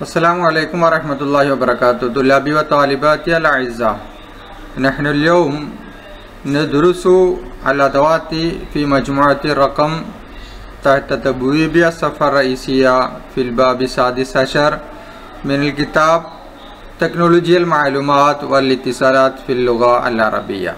السلام عليكم ورحمة الله وبركاته طلابي وطالباتي الأعزاء نحن اليوم ندرس الأدوات في مجموعة الرقم تحت تبويب الصفحة الرئيسية في الباب السادس عشر من الكتاب تكنولوجيا المعلومات والاتصالات في اللغة العربية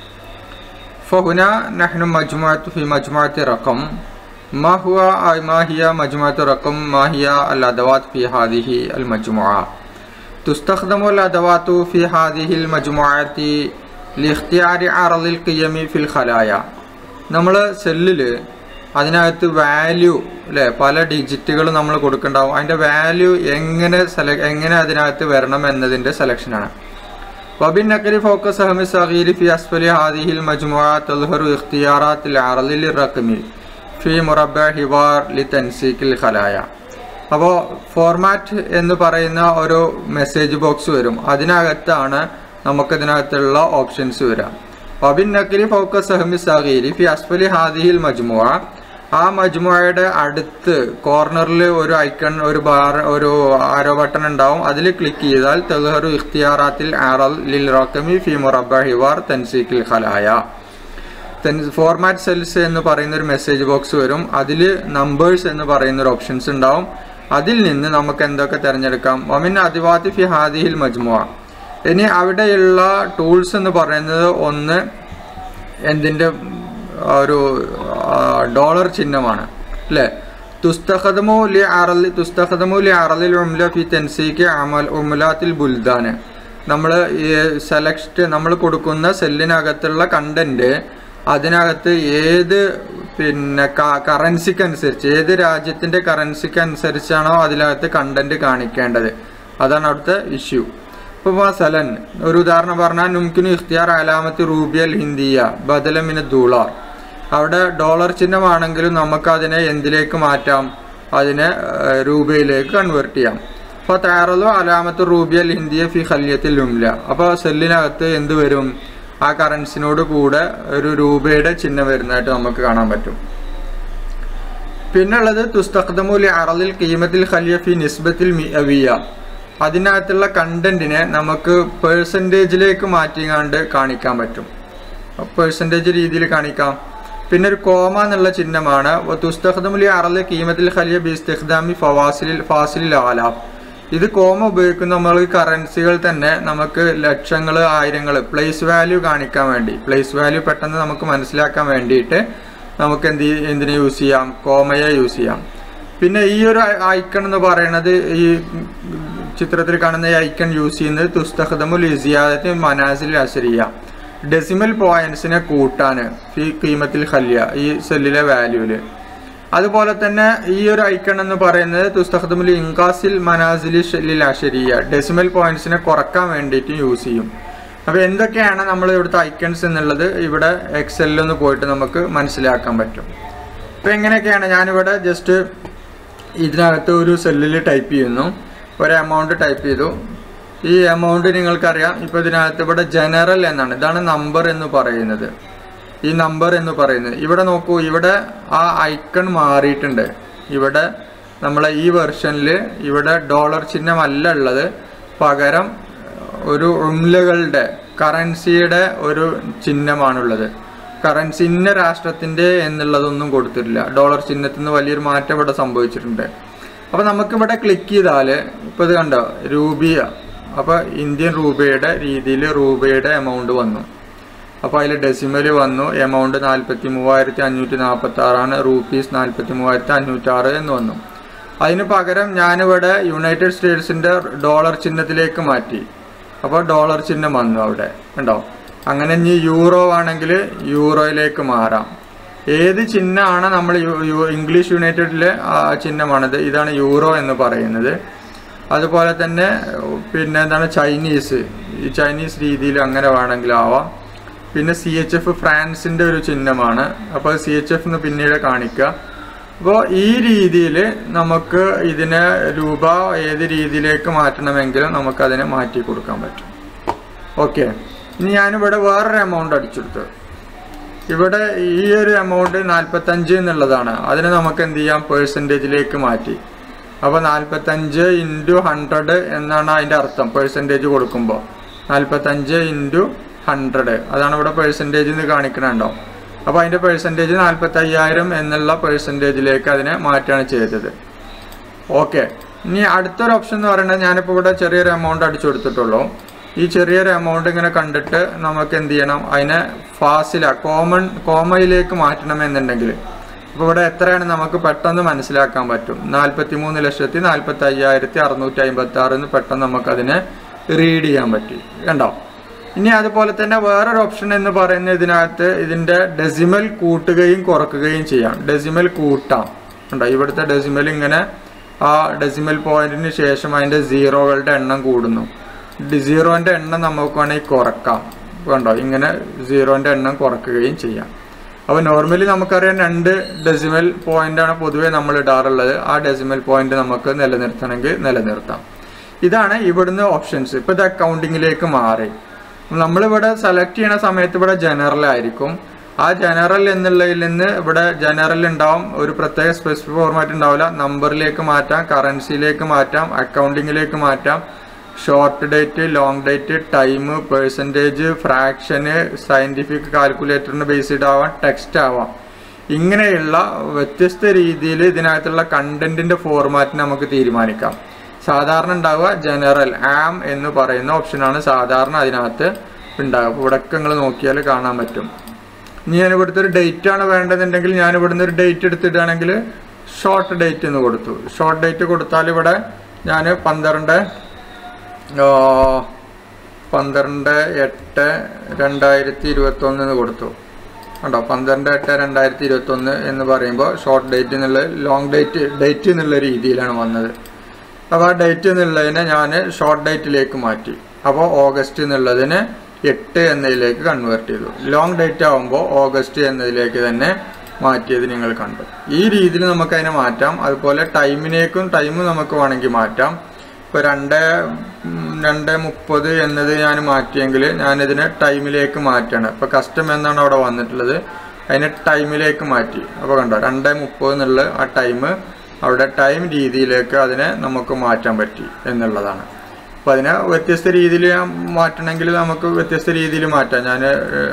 فهنا نحن مجموعة في مجموعة رقم ما هو أي ما هي مجموعة رقم ما هي الأدوات في هذه المجموعة تستخدم الأدوات في هذه المجموعة لاختيار عرض القيم في الخلايا നമ്മൾ സെല്ലിൽ അതിനകത്ത് വാല്യൂ അല്ലേ പല ഡിജിറ്റുകൾ നമ്മൾ കൊടുക്കണ്ടാവും അതിൻ്റെ വാല്യൂ എങ്ങനെ സെല എങ്ങനെ അതിനകത്ത് വരണം എന്നതിൻ്റെ സെലക്ഷനാണ് وبالنقل فوق سهم الصغير في أسفل هذه المجموعة تظهر اختيارات العرض للرقم في مربع حوار لتنسيق الخلايا അപ്പോൾ ഫോർമാറ്റ് എന്ന് പറയുന്ന ഒരു മെസ്സേജ് ബോക്സ് വരും അതിനകത്താണ് നമുക്കിതിനകത്തുള്ള ഓപ്ഷൻസ് വരാം വബിന്നക്കിലി ഫോക്കസ് സഹമി സഹീരി ഫി അസ്ഫലി ഹാദിഹിൽ മജ്മുഅ ആ മജ്മുഅയുടെ അടുത്ത് കോർണറിൽ ഒരു ഐക്കൺ ഒരു ബാർ ഒരു ആരോ ബട്ടൺ ഉണ്ടാവും അതിൽ ക്ലിക്ക് ചെയ്താൽ തെഹറു ഇഖ്തിയാറാത്തിൽ ആറൽ ലിൽ റോക്കമി ഫി മുറബ ഹിവാർ തൻസീഖിൽ ഖലായ ഫോർമാറ്റ് സെൽസ് എന്ന് പറയുന്ന ഒരു മെസ്സേജ് ബോക്സ് വരും അതിൽ നമ്പേഴ്സ് എന്ന് പറയുന്ന ഒരു ഓപ്ഷൻസ് ഉണ്ടാവും അതിൽ നിന്ന് നമുക്ക് എന്തൊക്കെ തിരഞ്ഞെടുക്കാം ഒമിൻ അതിവാത്തി ഫി ഹാദിഹിൽ മജ്മുഅ ഇനി അവിടെയുള്ള ടൂൾസ് എന്ന് പറയുന്നത് ഒന്ന് എന്തിൻ്റെ ഒരു ഡോളർ ചിഹ്നമാണ് അല്ലേ തുസ്തഖദമു ലി അറലി തുസ്തഖദമു ലി അറലിൽ ഉംല ഫി തെൻസീക്ക് അമൽ ഉമുലാത്തിൽ ബുൽദാന് നമ്മൾ സെലക്ട് നമ്മൾ കൊടുക്കുന്ന സെല്ലിനകത്തുള്ള കണ്ടന്റ് അതിനകത്ത് ഏത് പിന്നെ കറൻസിക്ക് അനുസരിച്ച് ഏത് രാജ്യത്തിന്റെ കറൻസിക്ക് അനുസരിച്ചാണോ അതിനകത്ത് കണ്ടന്റ് കാണിക്കേണ്ടത് അതാണ് അവിടുത്തെ ഇഷ്യൂ ഇപ്പോൾ മസലൻ ഒരു ഉദാഹരണം പറഞ്ഞാൽ നുംകിനു ഇഖ്തിയാർ അലാമത്ത് റൂബിയൽ ഹിന്ദിയ ബദലമിന് ദൂളാർ അവിടെ ഡോളർ ചിഹ്നമാണെങ്കിലും നമുക്ക് അതിനെ എന്തിലേക്ക് മാറ്റാം അതിനെ രൂപയിലേക്ക് കൺവേർട്ട് ചെയ്യാം അപ്പോൾ തയ്യാറലോ അലാമത്ത് റൂബിയൽ ഹിന്ദിയ ഫി ഖല്യത്തിൽ ഉംല അപ്പോൾ സെല്ലിനകത്ത് എന്ത് വരും ആ കറൻസിനോട് കൂടെ ഒരു രൂപയുടെ ചിഹ്നം വരുന്നതായിട്ട് നമുക്ക് കാണാൻ പറ്റും പിന്നുള്ളത് തുസ്തഖ്ദമുൽ അറലിൽ കീമത്തിൽ ഖലിയ ഫി നിസ്ബത്തിൽ മിഅവിയ അതിനകത്തുള്ള കണ്ടന്റിനെ നമുക്ക് പേഴ്സൻറ്റേജിലേക്ക് മാറ്റിങ്ങാണ്ട് കാണിക്കാൻ പറ്റും പേഴ്സൻറ്റേജ് രീതിയിൽ കാണിക്കാം പിന്നെ ഒരു കോമ എന്നുള്ള ചിഹ്നമാണ് തുസ്തഖ്ദമുലി അറല് കീമത്തിൽ ഖലിയ ബിസ്തിഖ്ദാമി ഫവാസിലിൽ ഫാസിലിൽ ആലാഫ് ഇത് കോമ ഉപയോഗിക്കുന്ന നമ്മൾ കറൻസികൾ തന്നെ നമുക്ക് ലക്ഷങ്ങൾ ആയിരങ്ങൾ പ്ലേസ് വാല്യൂ കാണിക്കാൻ വേണ്ടി പ്ലേസ് വാല്യൂ പെട്ടെന്ന് നമുക്ക് മനസ്സിലാക്കാൻ വേണ്ടിയിട്ട് നമുക്ക് എന്ത് എന്തിനെ യൂസ് ചെയ്യാം കോമയെ യൂസ് ചെയ്യാം പിന്നെ ഈ ഒരു ഐക്കൺ എന്ന് പറയുന്നത് ഈ ചിത്രത്തിൽ കാണുന്ന ഈ ഐക്കൺ യൂസ് ചെയ്യുന്നത് തുസ്തഖദമുൽ ഇസിയാദത്ത് മനാസിൽ അശരിയ ഡെസിമൽ പോയിന്റ്സിനെ കൂട്ടാൻ ഈ കീമത്തിൽ ഖല്യ ഈ സെല്ലിലെ വാല്യൂല് അതുപോലെ തന്നെ ഈ ഒരു ഐക്കൺ എന്ന് പറയുന്നത് തുസ്തഖദമുൽ ഇൻകാസിൽ മനാസിലി ഷെല്ലിൽ അശരിയ ഡെസിമൽ പോയിന്റ്സിനെ കുറക്കാൻ വേണ്ടിയിട്ട് യൂസ് ചെയ്യും അപ്പോൾ എന്തൊക്കെയാണ് നമ്മൾ ഇവിടുത്തെ ഐക്കൺസ് എന്നുള്ളത് ഇവിടെ എക്സലിൽ ഒന്ന് പോയിട്ട് നമുക്ക് മനസ്സിലാക്കാൻ പറ്റും അപ്പോൾ എങ്ങനെയൊക്കെയാണ് ഞാനിവിടെ ജസ്റ്റ് ഇതിനകത്ത് ഒരു സെല്ലിൽ ടൈപ്പ് ചെയ്യുന്നു ഒരു എമൗണ്ട് ടൈപ്പ് ചെയ്തു ഈ എമൗണ്ട് നിങ്ങൾക്കറിയാം ഇപ്പോൾ ഇതിനകത്ത് ഇവിടെ ജനറൽ എന്നാണ് ഇതാണ് നമ്പർ എന്ന് പറയുന്നത് ഈ നമ്പർ എന്ന് പറയുന്നത് ഇവിടെ നോക്കൂ ഇവിടെ ആ ഐക്കൺ മാറിയിട്ടുണ്ട് ഇവിടെ നമ്മളെ ഈ വെർഷനിൽ ഇവിടെ ഡോളർ ചിഹ്നമല്ല ഉള്ളത് പകരം ഒരു ഉംലകളുടെ കറൻസിയുടെ ഒരു ചിഹ്നമാണുള്ളത് കറൻസി ഇന്ന രാഷ്ട്രത്തിൻ്റെ എന്നുള്ളതൊന്നും കൊടുത്തിട്ടില്ല ഡോളർ ചിഹ്നത്തിൽ നിന്ന് വലിയൊരു മാറ്റം ഇവിടെ സംഭവിച്ചിട്ടുണ്ട് അപ്പോൾ നമുക്കിവിടെ ക്ലിക്ക് ചെയ്താൽ ഇപ്പോൾ ഇത് കണ്ടോ രൂപിയ അപ്പോൾ ഇന്ത്യൻ രൂപയുടെ രീതിയിൽ രൂപയുടെ എമൗണ്ട് വന്നു അപ്പോൾ അതിൽ ഡെസിമൽ വന്നു എമൗണ്ട് നാൽപ്പത്തി മൂവായിരത്തി അഞ്ഞൂറ്റി നാൽപ്പത്തി ആറാണ് റൂപ്പീസ് നാൽപ്പത്തി മൂവായിരത്തി അഞ്ഞൂറ്റാറ് എന്ന് വന്നു അതിന് പകരം ഞാനിവിടെ യുണൈറ്റഡ് സ്റ്റേറ്റ്സിൻ്റെ ഡോളർ ചിഹ്നത്തിലേക്ക് മാറ്റി അപ്പോൾ ഡോളർ ചിഹ്നം വന്നു അവിടെ കണ്ടോ അങ്ങനെ ഇനി യൂറോ ആണെങ്കിൽ യൂറോയിലേക്ക് മാറാം ഏത് ചിഹ്നമാണ് നമ്മൾ ഇംഗ്ലീഷ് യുണൈറ്റഡിലെ ചിഹ്നമാണിത് ഇതാണ് യൂറോ എന്ന് പറയുന്നത് അതുപോലെ തന്നെ പിന്നെ എന്താണ് ചൈനീസ് ഈ ചൈനീസ് രീതിയിൽ അങ്ങനെ വേണമെങ്കിൽ ആവാം പിന്നെ സി എച്ച് എഫ് ഫ്രാൻസിൻ്റെ ഒരു ചിഹ്നമാണ് അപ്പോൾ സി എച്ച് എഫ് എന്ന് പിന്നീട് കാണിക്കുക അപ്പോൾ ഈ രീതിയിൽ നമുക്ക് ഇതിനെ രൂപ ഏത് രീതിയിലേക്ക് മാറ്റണമെങ്കിലും നമുക്കതിനെ മാറ്റി കൊടുക്കാൻ പറ്റും ഓക്കെ ഇനി ഞാനിവിടെ വേറൊരു എമൗണ്ട് അടിച്ചെടുത്തു ഇവിടെ ഈ ഒരു എമൗണ്ട് നാൽപ്പത്തഞ്ച് എന്നുള്ളതാണ് അതിനെ നമുക്ക് എന്ത് ചെയ്യാം പേഴ്സൻറ്റേജിലേക്ക് മാറ്റി അപ്പോൾ നാൽപ്പത്തഞ്ച് ഇൻറ്റു ഹൺഡ്രഡ് എന്നാണ് അതിൻ്റെ അർത്ഥം പേഴ്സൻറ്റേജ് കൊടുക്കുമ്പോൾ നാൽപ്പത്തഞ്ച് ഇൻറ്റു ഹൺഡ്രഡ് അതാണ് ഇവിടെ പേഴ്സൻറ്റേജ് എന്ന് കാണിക്കണുണ്ടോ അപ്പോൾ അതിൻ്റെ പേഴ്സൻറ്റേജ് നാൽപ്പത്തയ്യായിരം എന്നുള്ള പേഴ്സൻറ്റേജിലേക്ക് അതിനെ മാറ്റുകയാണ് ചെയ്തത് ഓക്കെ ഇനി അടുത്തൊരു ഓപ്ഷൻ എന്ന് പറയുന്നത് ഞാനിപ്പോൾ ഇവിടെ ചെറിയൊരു എമൗണ്ട് അടിച്ചു കൊടുത്തിട്ടുള്ളൂ ഈ ചെറിയൊരു എമൗണ്ട് ഇങ്ങനെ കണ്ടിട്ട് നമുക്ക് എന്ത് ചെയ്യണം അതിനെ ഫാസില കോമൺ കോമയിലേക്ക് മാറ്റണം എന്നുണ്ടെങ്കിൽ അപ്പോൾ ഇവിടെ എത്രയാണ് നമുക്ക് പെട്ടെന്ന് മനസ്സിലാക്കാൻ പറ്റും നാൽപ്പത്തി മൂന്ന് ലക്ഷത്തി നാൽപ്പത്തി അയ്യായിരത്തി അറുന്നൂറ്റി അമ്പത്തി ആറ് എന്ന് പെട്ടെന്ന് നമുക്കതിനെ റീഡ് ചെയ്യാൻ പറ്റി കണ്ടോ ഇനി അതുപോലെ തന്നെ വേറൊരു ഓപ്ഷൻ എന്ന് പറയുന്നത് ഇതിനകത്ത് ഇതിൻ്റെ ഡെസിമൽ കൂട്ടുകയും കുറക്കുകയും ചെയ്യാം ഡെസിമൽ കൂട്ടാം കണ്ടോ ഇവിടുത്തെ ഡെസിമൽ ഇങ്ങനെ ആ ഡെസിമൽ പോയിന്റിന് ശേഷം അതിൻ്റെ സീറോകളുടെ എണ്ണം കൂടുന്നു സീറോൻ്റെ എണ്ണം നമുക്ക് വേണമെങ്കിൽ കുറക്കാം കണ്ടോ ഇങ്ങനെ സീറോൻ്റെ എണ്ണം കുറക്കുകയും ചെയ്യാം അപ്പോൾ നോർമലി നമുക്കറിയാം രണ്ട് ഡെസിമൽ പോയിന്റാണ് പൊതുവേ നമ്മൾ ഇടാറുള്ളത് ആ ഡെസിമൽ പോയിന്റ് നമുക്ക് നിലനിർത്തണമെങ്കിൽ നിലനിർത്താം ഇതാണ് ഇവിടുന്ന് ഓപ്ഷൻസ് ഇപ്പോൾ ഇത് അക്കൗണ്ടിങ്ങിലേക്ക് മാറി നമ്മളിവിടെ സെലക്ട് ചെയ്യണ സമയത്ത് ഇവിടെ ജനറൽ ആയിരിക്കും ആ ജനറൽ എന്നുള്ളതിൽ നിന്ന് ഇവിടെ ജനറൽ ഉണ്ടാവും ഒരു പ്രത്യേക സ്പെസിഫിക് ഫോർമാറ്റ് ഉണ്ടാവില്ല നമ്പറിലേക്ക് മാറ്റാം കറൻസിയിലേക്ക് മാറ്റാം അക്കൗണ്ടിങ്ങിലേക്ക് മാറ്റാം short date long date time percentage ഫ്രാക്ഷന് സയൻറ്റിഫിക് കാൽക്കുലേറ്ററിന് ബേസ്ഡ് ആവാം ടെക്സ്റ്റ് ആവാം ഇങ്ങനെയുള്ള വ്യത്യസ്ത രീതിയിൽ ഇതിനകത്തുള്ള കണ്ടന്റിന്റെ ഫോർമാറ്റ് നമുക്ക് തീരുമാനിക്കാം സാധാരണ ഉണ്ടാവുക ജനറൽ ആം എന്ന് പറയുന്ന ഓപ്ഷനാണ് സാധാരണ അതിനകത്ത് ഉണ്ടാവുക ഇവിടെയൊക്കെ നിങ്ങൾ നോക്കിയാൽ കാണാൻ പറ്റും ഇനി ഞാൻ ഇവിടുത്തെ ഒരു ഡേറ്റ് ആണ് വേണ്ടതെന്നുണ്ടെങ്കിൽ ഞാൻ ഇവിടുന്ന് ഒരു ഡേറ്റ് എടുത്തിടുകയാണെങ്കിൽ ഷോർട്ട് ഡേറ്റ് എന്ന് കൊടുത്തു ഷോർട്ട് ഡേറ്റ് കൊടുത്താൽ ഇവിടെ ഞാൻ പന്ത്രണ്ട് ആ, പന്ത്രണ്ട് എട്ട് രണ്ടായിരത്തി ഇരുപത്തൊന്ന് എന്ന് കൊടുത്തു കണ്ടോ പന്ത്രണ്ട് എട്ട് രണ്ടായിരത്തി ഇരുപത്തൊന്ന് എന്ന് പറയുമ്പോൾ ഷോർട്ട് ഡേറ്റ് എന്നുള്ള ലോങ് ഡേറ്റ് ഡേറ്റ് എന്നുള്ള രീതിയിലാണ് വന്നത് അപ്പോൾ ആ ഡേറ്റ് എന്നുള്ളതിനെ ഞാൻ ഷോർട്ട് ഡേറ്റിലേക്ക് മാറ്റി അപ്പോൾ ഓഗസ്റ്റ് എന്നുള്ളതിന് എട്ട് എന്നതിലേക്ക് കൺവേർട്ട് ചെയ്തു ലോങ് ഡേറ്റ് ആകുമ്പോൾ ഓഗസ്റ്റ് എന്നതിലേക്ക് തന്നെ മാറ്റിയത് നിങ്ങൾ കണ്ടു ഈ രീതിയിൽ നമുക്ക് അതിനെ മാറ്റാം അതുപോലെ ടൈമിനേക്കും ടൈം നമുക്ക് വേണമെങ്കിൽ മാറ്റാം ഇപ്പോൾ രണ്ട് ഉം, രണ്ട് മുപ്പത് എന്നത് ഞാൻ മാറ്റിയെങ്കിൽ ഞാനിതിനെ ടൈമിലേക്ക് മാറ്റാണ് ഇപ്പോൾ കസ്റ്റം എന്നാണ് അവിടെ വന്നിട്ടുള്ളത് അതിനെ ടൈമിലേക്ക് മാറ്റി അപ്പോൾ കണ്ടോ രണ്ട് മുപ്പത് എന്നുള്ള ആ ടൈം അവിടെ ടൈം രീതിയിലേക്ക് അതിനെ നമുക്ക് മാറ്റാൻ പറ്റി എന്നുള്ളതാണ് അപ്പോൾ അതിനെ വ്യത്യസ്ത രീതിയിൽ മാറ്റണമെങ്കിൽ നമുക്ക് വ്യത്യസ്ത രീതിയിൽ മാറ്റാം ഞാൻ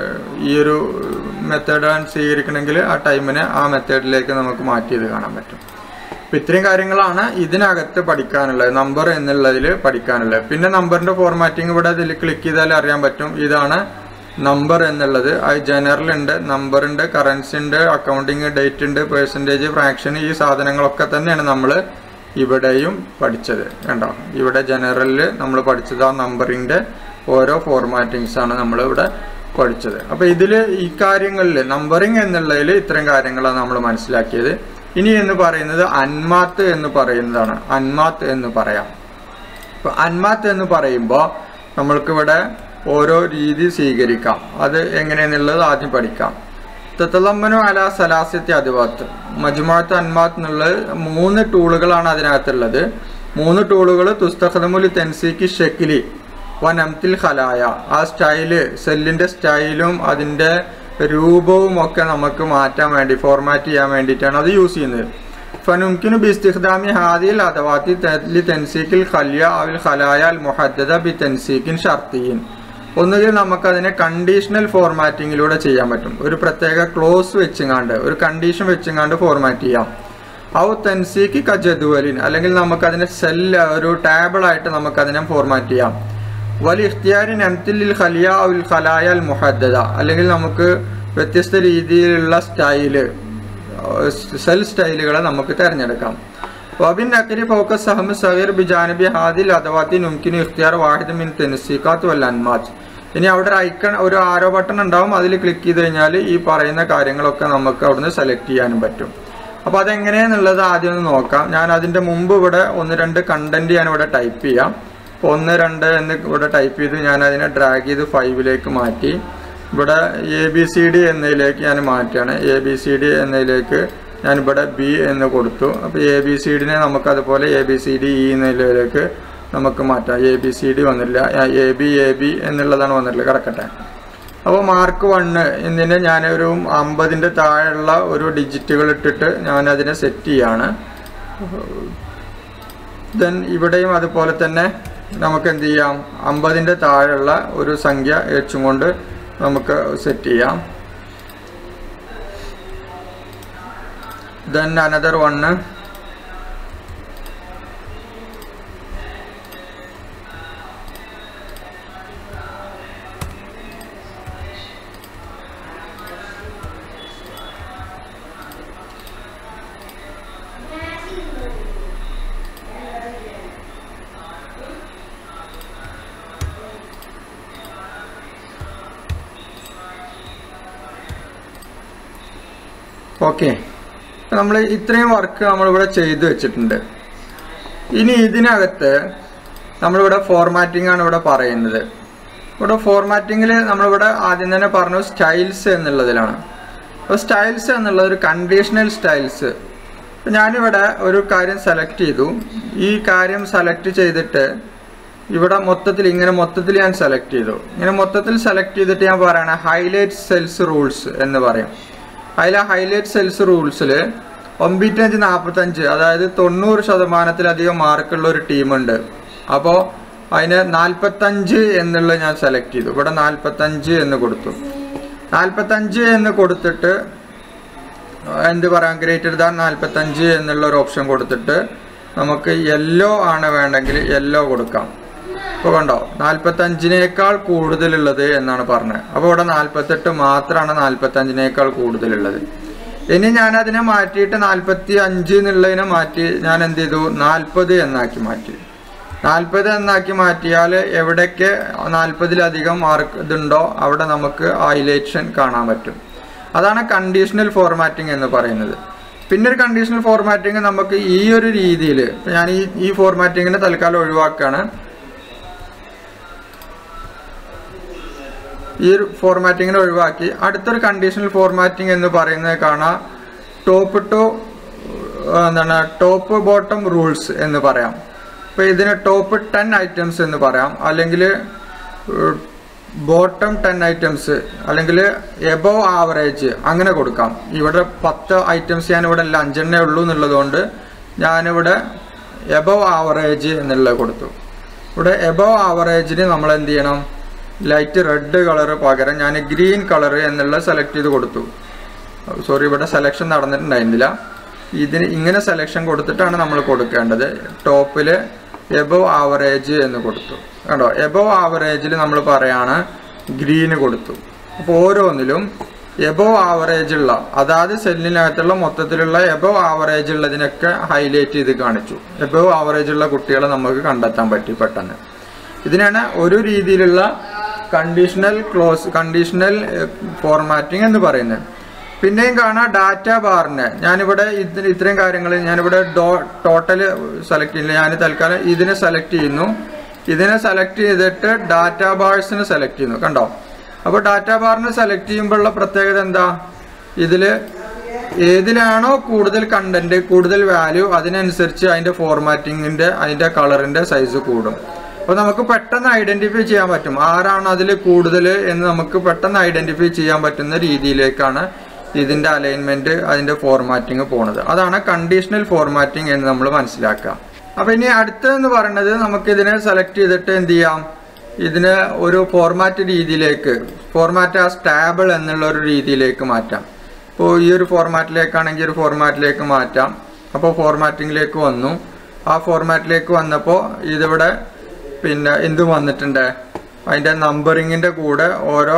ഈ ഒരു മെത്തേഡാണ് സ്വീകരിക്കണമെങ്കിൽ ആ ടൈമിനെ ആ മെത്തേഡിലേക്ക് നമുക്ക് മാറ്റിയത് കാണാൻ പറ്റും അപ്പം ഇത്രയും കാര്യങ്ങളാണ് ഇതിനകത്ത് പഠിക്കാനുള്ളത് നമ്പർ എന്നുള്ളതിൽ പഠിക്കാനുള്ളത് പിന്നെ നമ്പറിൻ്റെ ഫോർമാറ്റിംഗ് ഇവിടെ ഇതിൽ ക്ലിക്ക് ചെയ്താൽ അറിയാൻ പറ്റും ഇതാണ് നമ്പർ എന്നുള്ളത് അത് ജനറൽ ഉണ്ട് നമ്പർ ഉണ്ട് കറൻസി ഉണ്ട് അക്കൗണ്ടിങ് ഡേറ്റ് ഉണ്ട് പേഴ്സൻറ്റേജ് ഫ്രാക്ഷൻ ഈ സാധനങ്ങളൊക്കെ തന്നെയാണ് നമ്മൾ ഇവിടെയും പഠിച്ചത് കണ്ടോ ഇവിടെ ജനറലിൽ നമ്മൾ പഠിച്ചത് ആ നമ്പറിൻ്റെ ഓരോ ഫോർമാറ്റിങ്സ് ആണ് നമ്മൾ ഇവിടെ പഠിച്ചത് അപ്പോൾ ഇതിൽ ഈ കാര്യങ്ങളിൽ നമ്പറിങ് എന്നുള്ളതിൽ ഇത്തരം കാര്യങ്ങളാണ് നമ്മൾ മനസ്സിലാക്കിയത് ഇനി എന്ന് പറയുന്നത് അന്മാത്ത് എന്ന് പറയുന്നതാണ് അന്മാത്ത് എന്ന് പറയാം ഇപ്പൊ അന്മാത്ത് എന്ന് പറയുമ്പോൾ നമ്മൾക്കിവിടെ ഓരോ രീതി സ്വീകരിക്കാം അത് എങ്ങനെയെന്നുള്ളത് ആദ്യം പഠിക്കാം തത്തലമ്മനു അല സലാസ്യത്തെ അതിവാത്ത് മജുമാത്ത് അന്മാത്ത് എന്നുള്ളത് മൂന്ന് ടൂളുകളാണ് അതിനകത്തുള്ളത് മൂന്ന് ടൂളുകൾ തുസ്തഖദമുൽ തെൻസിക്ക് ഷെക്കിലി വനംതിൽ ഖലായ ആ സ്റ്റൈല് സെല്ലിന്റെ സ്റ്റൈലും അതിന്റെ രൂപവും ഒക്കെ നമുക്ക് മാറ്റാൻ വേണ്ടി ഫോർമാറ്റ് ചെയ്യാൻ വേണ്ടിയിട്ടാണ് അത് യൂസ് ചെയ്യുന്നത് فنمكن باستخدام هذه الأدوات لتنسيق الخلية أو الخلايا المحددة بتنسيق شرطي ഒന്നുകിൽ നമുക്കതിനെ കണ്ടീഷണൽ ഫോർമാറ്റിങ്ങിലൂടെ ചെയ്യാൻ പറ്റും ഒരു പ്രത്യേക ക്ലോസ് വെച്ചുങ്ങാണ്ട് ഒരു കണ്ടീഷൻ വെച്ചുങ്ങാണ്ട് ഫോർമാറ്റ് ചെയ്യാം ഔ തൻസീക്ക് കജദുവലിൻ അല്ലെങ്കിൽ നമുക്കതിനെ സെല്ല് ഒരു ടേബിൾ ആയിട്ട് നമുക്കതിനെ ഫോർമാറ്റ് ചെയ്യാം വലി ഇഖ്തിയാരി നംതിൽ ഖലിയ ഔൽ ഖലായ അൽ മുഹദ്ദദ അല്ലെങ്കിൽ നമുക്ക് വ്യത്യസ്ത രീതിയിലുള്ള സ്റ്റൈല് സെൽ സ്റ്റൈലുകളെ നമുക്ക് തിരഞ്ഞെടുക്കാം വബിൻ നക്കരി ഫോക്കസ് സഹമ് സഹീർ ബിജാനബി ഹാദിൽ അഥവാത്തി നുംകിന് ഇഖ്തിയാർ വാഹിദ് മിൻ തെൻസിക്കാത്ത് വൽ അൻമാജ് ഇനി അവിടെ ഒരു ഐക്കൺ ഒരു ആരോ ബട്ടൺ ഉണ്ടാവും അതിൽ ക്ലിക്ക് ചെയ്ത് കഴിഞ്ഞാൽ ഈ പറയുന്ന കാര്യങ്ങളൊക്കെ നമുക്ക് അവിടുന്ന് സെലക്ട് ചെയ്യാനും പറ്റും അപ്പോൾ അതെങ്ങനെയാന്നുള്ളത് ആദ്യം ഒന്ന് നോക്കാം ഞാൻ അതിൻ്റെ മുമ്പ് ഇവിടെ ഒന്ന് രണ്ട് കണ്ടന്റ് ഞാൻ ഇവിടെ ടൈപ്പ് ചെയ്യാം അപ്പോൾ ഒന്ന് രണ്ട് എന്ന് ഇവിടെ ടൈപ്പ് ചെയ്ത് ഞാൻ അതിനെ ഡ്രാഗ് ചെയ്ത് ഫൈവിലേക്ക് മാറ്റി ഇവിടെ എ ബി സി ഡി എന്നതിലേക്ക് ഞാൻ മാറ്റുകയാണ് എ ബി സി ഡി എന്നതിലേക്ക് ഞാൻ ഇവിടെ ബി എന്ന് കൊടുത്തു അപ്പോൾ എ ബി സി ഡിനെ നമുക്ക് അതുപോലെ A B C D E എന്നതിലേക്ക് നമുക്ക് മാറ്റാം എ ബി സി ഡി വന്നില്ല എ ബി എ ബി എന്നുള്ളതാണ് വന്നിട്ടുള്ളത് കിടക്കട്ടെ അപ്പോൾ മാർക്ക് വണ്ണ് എന്നിനെ ഞാനൊരു അമ്പതിൻ്റെ താഴെയുള്ള ഒരു ഡിജിറ്റുകൾ ഇട്ടിട്ട് ഞാൻ അതിനെ സെറ്റ് ചെയ്യാണ് ദെൻ ഇവിടെയും അതുപോലെ തന്നെ നമുക്ക് എന്ത് ചെയ്യാം അമ്പതിൻ്റെ താഴെയുള്ള ഒരു സംഖ്യ വെച്ചും കൊണ്ട് നമുക്ക് സെറ്റ് ചെയ്യാം ദെൻ അനദർ വണ്ണ് ഓക്കെ നമ്മൾ ഇത്രയും വർക്ക് നമ്മളിവിടെ ചെയ്തു വെച്ചിട്ടുണ്ട് ഇനി ഇതിനകത്ത് നമ്മളിവിടെ ഫോർമാറ്റിംഗ് ആണ് ഇവിടെ പറയുന്നത് ഇവിടെ ഫോർമാറ്റിങ്ങിൽ നമ്മളിവിടെ ആദ്യം തന്നെ പറഞ്ഞു സ്റ്റൈൽസ് എന്നുള്ളതിലാണ് അപ്പോൾ സ്റ്റൈൽസ് എന്നുള്ളത് ഒരു കണ്ടീഷണൽ സ്റ്റൈൽസ് അപ്പോൾ ഞാനിവിടെ ഒരു കാര്യം സെലക്ട് ചെയ്തു ഈ കാര്യം സെലക്ട് ചെയ്തിട്ട് ഇവിടെ മൊത്തത്തിൽ ഇങ്ങനെ മൊത്തത്തിൽ ഞാൻ സെലക്ട് ചെയ്തു ഇങ്ങനെ മൊത്തത്തിൽ സെലക്ട് ചെയ്തിട്ട് ഞാൻ പറയണ ഹൈലൈറ്റ് സെൽസ് റൂൾസ് എന്ന് പറയും അതിൽ ആ ഹൈലൈറ്റ് സെൽസ് റൂൾസിൽ ഒമ്പറ്റഞ്ച് നാൽപ്പത്തഞ്ച് അതായത് തൊണ്ണൂറ് ശതമാനത്തിലധികം മാർക്കുള്ള ഒരു ടീമുണ്ട് അപ്പോൾ അതിന് നാൽപ്പത്തഞ്ച് എന്നുള്ളത് ഞാൻ സെലക്ട് ചെയ്തു ഇവിടെ നാൽപ്പത്തഞ്ച് എന്ന് കൊടുത്തു നാൽപ്പത്തഞ്ച് എന്ന് കൊടുത്തിട്ട് എന്ത് പറയാം ഗ്രേറ്റർ ദാൻ നാൽപ്പത്തഞ്ച് എന്നുള്ള ഒരു ഓപ്ഷൻ കൊടുത്തിട്ട് നമുക്ക് യെല്ലോ ആണ് വേണ്ടെങ്കിൽ യെല്ലോ കൊടുക്കാം ഇപ്പോൾ കണ്ടോ നാൽപ്പത്തഞ്ചിനേക്കാൾ കൂടുതലുള്ളത് എന്നാണ് പറഞ്ഞത് അപ്പോൾ ഇവിടെ നാൽപ്പത്തെട്ട് മാത്രമാണ് നാൽപ്പത്തഞ്ചിനേക്കാൾ കൂടുതലുള്ളത് ഇനി ഞാൻ അതിനെ മാറ്റിയിട്ട് നാൽപ്പത്തി അഞ്ച് എന്നുള്ളതിനെ മാറ്റി ഞാൻ എന്ത് ചെയ്തു നാൽപ്പത് എന്നാക്കി മാറ്റി നാൽപ്പത് എന്നാക്കി മാറ്റിയാൽ എവിടെയൊക്കെ നാൽപ്പതിലധികം മാർക്ക് ഇതുണ്ടോ അവിടെ നമുക്ക് ഹൈലൈഷൻ കാണാൻ പറ്റും അതാണ് കണ്ടീഷണൽ ഫോർമാറ്റിംഗ് എന്ന് പറയുന്നത് പിന്നെ ഒരു കണ്ടീഷണൽ ഫോർമാറ്റിംഗ് നമുക്ക് ഈ ഒരു രീതിയിൽ ഞാൻ ഈ ഈ ഫോർമാറ്റിങ്ങിനെ തൽക്കാലം ഒഴിവാക്കുകയാണ് ഈ ഒരു ഫോർമാറ്റിങ്ങിനെ ഒഴിവാക്കി അടുത്തൊരു കണ്ടീഷണൽ ഫോർമാറ്റിംഗ് എന്ന് പറയുന്നത് കാണാം ടോപ്പ് ടു എന്താണ് ടോപ്പ് ബോട്ടം റൂൾസ് എന്ന് പറയാം ഇപ്പോൾ ഇതിന് ടോപ്പ് ടെൻ ഐറ്റംസ് എന്ന് പറയാം അല്ലെങ്കിൽ ബോട്ടം ടെൻ ഐറ്റംസ് അല്ലെങ്കിൽ എബോവ് ആവറേജ് അങ്ങനെ കൊടുക്കാം ഇവിടെ പത്ത് ഐറ്റംസ് ഞാൻ ഇവിടെ അഞ്ചെണ്ണേ ഉള്ളൂ എന്നുള്ളതുകൊണ്ട് ഞാനിവിടെ എബോവ് ആവറേജ് എന്നുള്ളത് കൊടുത്തു ഇവിടെ എബോവ് ആവറേജിന് നമ്മൾ എന്ത് ചെയ്യണം ലൈറ്റ് റെഡ് കളർ പകരം ഞാൻ ഗ്രീൻ കളർ എന്നുള്ളത് സെലക്ട് ചെയ്ത് കൊടുത്തു സോറി ഇവിടെ സെലക്ഷൻ നടന്നിട്ടുണ്ടായിരുന്നില്ല ഇതിന് ഇങ്ങനെ സെലക്ഷൻ കൊടുത്തിട്ടാണ് നമ്മൾ കൊടുക്കേണ്ടത് ടോപ്പിൽ എബോവ് ആവറേജ് എന്ന് കൊടുത്തു കണ്ടോ എബോവ് ആവറേജിൽ നമ്മൾ പറയാണ് ഗ്രീന് കൊടുത്തു അപ്പോൾ ഓരോന്നിലും എബോവ് ആവറേജ് ഉള്ള അതാത് സെല്ലിനകത്തുള്ള മൊത്തത്തിലുള്ള എബോവ് ആവറേജ് ഉള്ളതിനൊക്കെ ഹൈലൈറ്റ് ചെയ്ത് കാണിച്ചു എബോവ് ആവറേജ് ഉള്ള കുട്ടികളെ നമുക്ക് കണ്ടെത്താൻ പറ്റി പെട്ടെന്ന് ഇതിനാണ് ഒരു രീതിയിലുള്ള കണ്ടീഷണൽ ക്ലോസ് കണ്ടീഷണൽ ഫോർമാറ്റിംഗ് എന്ന് പറയുന്നത് പിന്നെയും കാണാം ഡാറ്റ ബാറിന് ഞാനിവിടെ ഇതിന് ഇത്രയും കാര്യങ്ങൾ ഞാനിവിടെ ഡോ ടോട്ടൽ സെലക്ട് ചെയ്യുന്നില്ല ഞാൻ തൽക്കാലം ഇതിനെ സെലക്ട് ചെയ്യുന്നു ഇതിനെ സെലക്ട് ചെയ്തിട്ട് ഡാറ്റ ബാർസിന് സെലക്ട് ചെയ്യുന്നു കണ്ടോ അപ്പോൾ ഡാറ്റ ബാറിന് സെലക്ട് ചെയ്യുമ്പോഴുള്ള പ്രത്യേകത എന്താ ഇതിൽ ഏതിലാണോ കൂടുതൽ കണ്ടന്റ് കൂടുതൽ വാല്യൂ അതിനനുസരിച്ച് അതിൻ്റെ ഫോർമാറ്റിങ്ങിൻ്റെ അതിൻ്റെ കളറിൻ്റെ സൈസ് കൂടും അപ്പോൾ നമുക്ക് പെട്ടെന്ന് ഐഡന്റിഫൈ ചെയ്യാൻ പറ്റും ആരാണ് അതിൽ കൂടുതൽ എന്ന് നമുക്ക് പെട്ടെന്ന് ഐഡന്റിഫൈ ചെയ്യാൻ പറ്റുന്ന രീതിയിലേക്കാണ് ഇതിന്റെ അലൈൻമെന്റ് അതിന്റെ ഫോർമാറ്റിംഗ് പോണത് അതാണ് കണ്ടീഷണൽ ഫോർമാറ്റിംഗ് എന്ന് നമ്മൾ മനസ്സിലാക്കുക അപ്പൊ ഇനി അടുത്തതെന്ന് പറയുന്നത് നമുക്ക് ഇതിനെ സെലക്ട് ചെയ്തിട്ട് എന്ത് ചെയ്യാം ഇതിന് ഒരു ഫോർമാറ്റ് രീതിയിലേക്ക് ഫോർമാറ്റ് ആ സ്റ്റാബിൾ എന്നുള്ള ഒരു രീതിയിലേക്ക് മാറ്റാം ഇപ്പോൾ ഈ ഒരു ഫോർമാറ്റിലേക്കാണെങ്കിൽ ഒരു ഫോർമാറ്റിലേക്ക് മാറ്റാം അപ്പോൾ ഫോർമാറ്റിങ്ങിലേക്ക് വന്നു ആ ഫോർമാറ്റിലേക്ക് വന്നപ്പോൾ ഇതിവിടെ പിന്നെ എന്ത് വന്നിട്ടുണ്ട് അതിൻ്റെ നമ്പറിങ്ങിൻ്റെ കൂടെ ഓരോ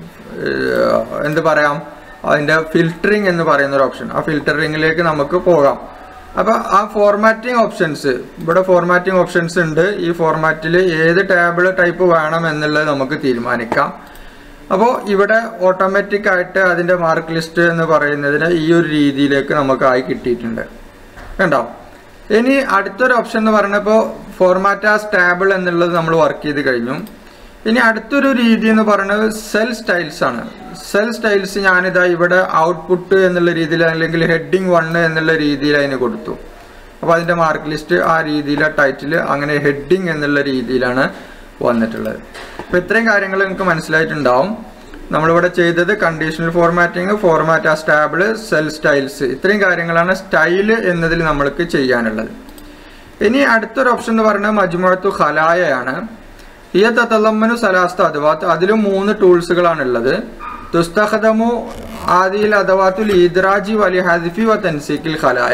ഏഹ്, എന്ത് പറയാം അതിൻ്റെ ഫിൽറ്ററിങ് എന്ന് പറയുന്ന ഒരു ഓപ്ഷൻ ആ ഫിൽറ്ററിങ്ങിലേക്ക് നമുക്ക് പോകാം അപ്പോൾ ആ ഫോർമാറ്റിംഗ് ഓപ്ഷൻസ് ഇവിടെ ഫോർമാറ്റിംഗ് ഓപ്ഷൻസ് ഉണ്ട് ഈ ഫോർമാറ്റിൽ ഏത് ടേബിൾ ടൈപ്പ് വേണം എന്നുള്ളത് നമുക്ക് തീരുമാനിക്കാം അപ്പോൾ ഇവിടെ ഓട്ടോമാറ്റിക് ആയിട്ട് അതിൻ്റെ മാർക്ക് ലിസ്റ്റ് എന്ന് പറയുന്നതിന് ഈ ഒരു രീതിയിലേക്ക് നമുക്ക് ആയി കിട്ടിയിട്ടുണ്ട് കണ്ടോ ഇനി അടുത്തൊരു ഓപ്ഷൻ എന്ന് പറഞ്ഞപ്പോൾ ഫോർമാറ്റ് ആ സ്റ്റാബിൾ എന്നുള്ളത് നമ്മൾ വർക്ക് ചെയ്ത് കഴിഞ്ഞു ഇനി അടുത്തൊരു രീതി എന്ന് പറയുന്നത് സെൽ സ്റ്റൈൽസ് ആണ് സെൽ സ്റ്റൈൽസ് ഞാനിതാ ഇവിടെ ഔട്ട്പുട്ട് എന്നുള്ള രീതിയിൽ അല്ലെങ്കിൽ ഹെഡിങ് വൺ എന്നുള്ള രീതിയിൽ അതിന് കൊടുത്തു അപ്പോൾ അതിൻ്റെ മാർക്ക് ലിസ്റ്റ് ആ രീതിയിലെ ടൈറ്റിൽ അങ്ങനെ ഹെഡിങ് എന്നുള്ള രീതിയിലാണ് വന്നിട്ടുള്ളത് അപ്പോൾ ഇത്രയും കാര്യങ്ങൾ നിങ്ങൾക്ക് മനസ്സിലായിട്ടുണ്ടാവും നമ്മളിവിടെ ചെയ്തത് കണ്ടീഷണൽ ഫോർമാറ്റിംഗ് ഫോർമാറ്റ് ആ സ്റ്റാബിൾ സെൽ സ്റ്റൈൽസ് ഇത്രയും കാര്യങ്ങളാണ് സ്റ്റൈല് എന്നതിൽ നമ്മൾക്ക് ചെയ്യാനുള്ളത് ഇനി അടുത്തൊരു ഓപ്ഷൻ എന്ന് പറയുന്നത് മജ്മുഅത്തു ഖലായയാണ് ഈ തത്തല്ലമ്മനു സലാസ്ത അദവാത്ത് അതിലും മൂന്ന് ടൂൾസുകളാണ് ഉള്ളത് തുസ്തഖദമു ആദിയിൽ അദവാത്തുൽ ഈദ്രാജി വലി ഹദിഫി വ തൻസീക്കിൽ ഖലായ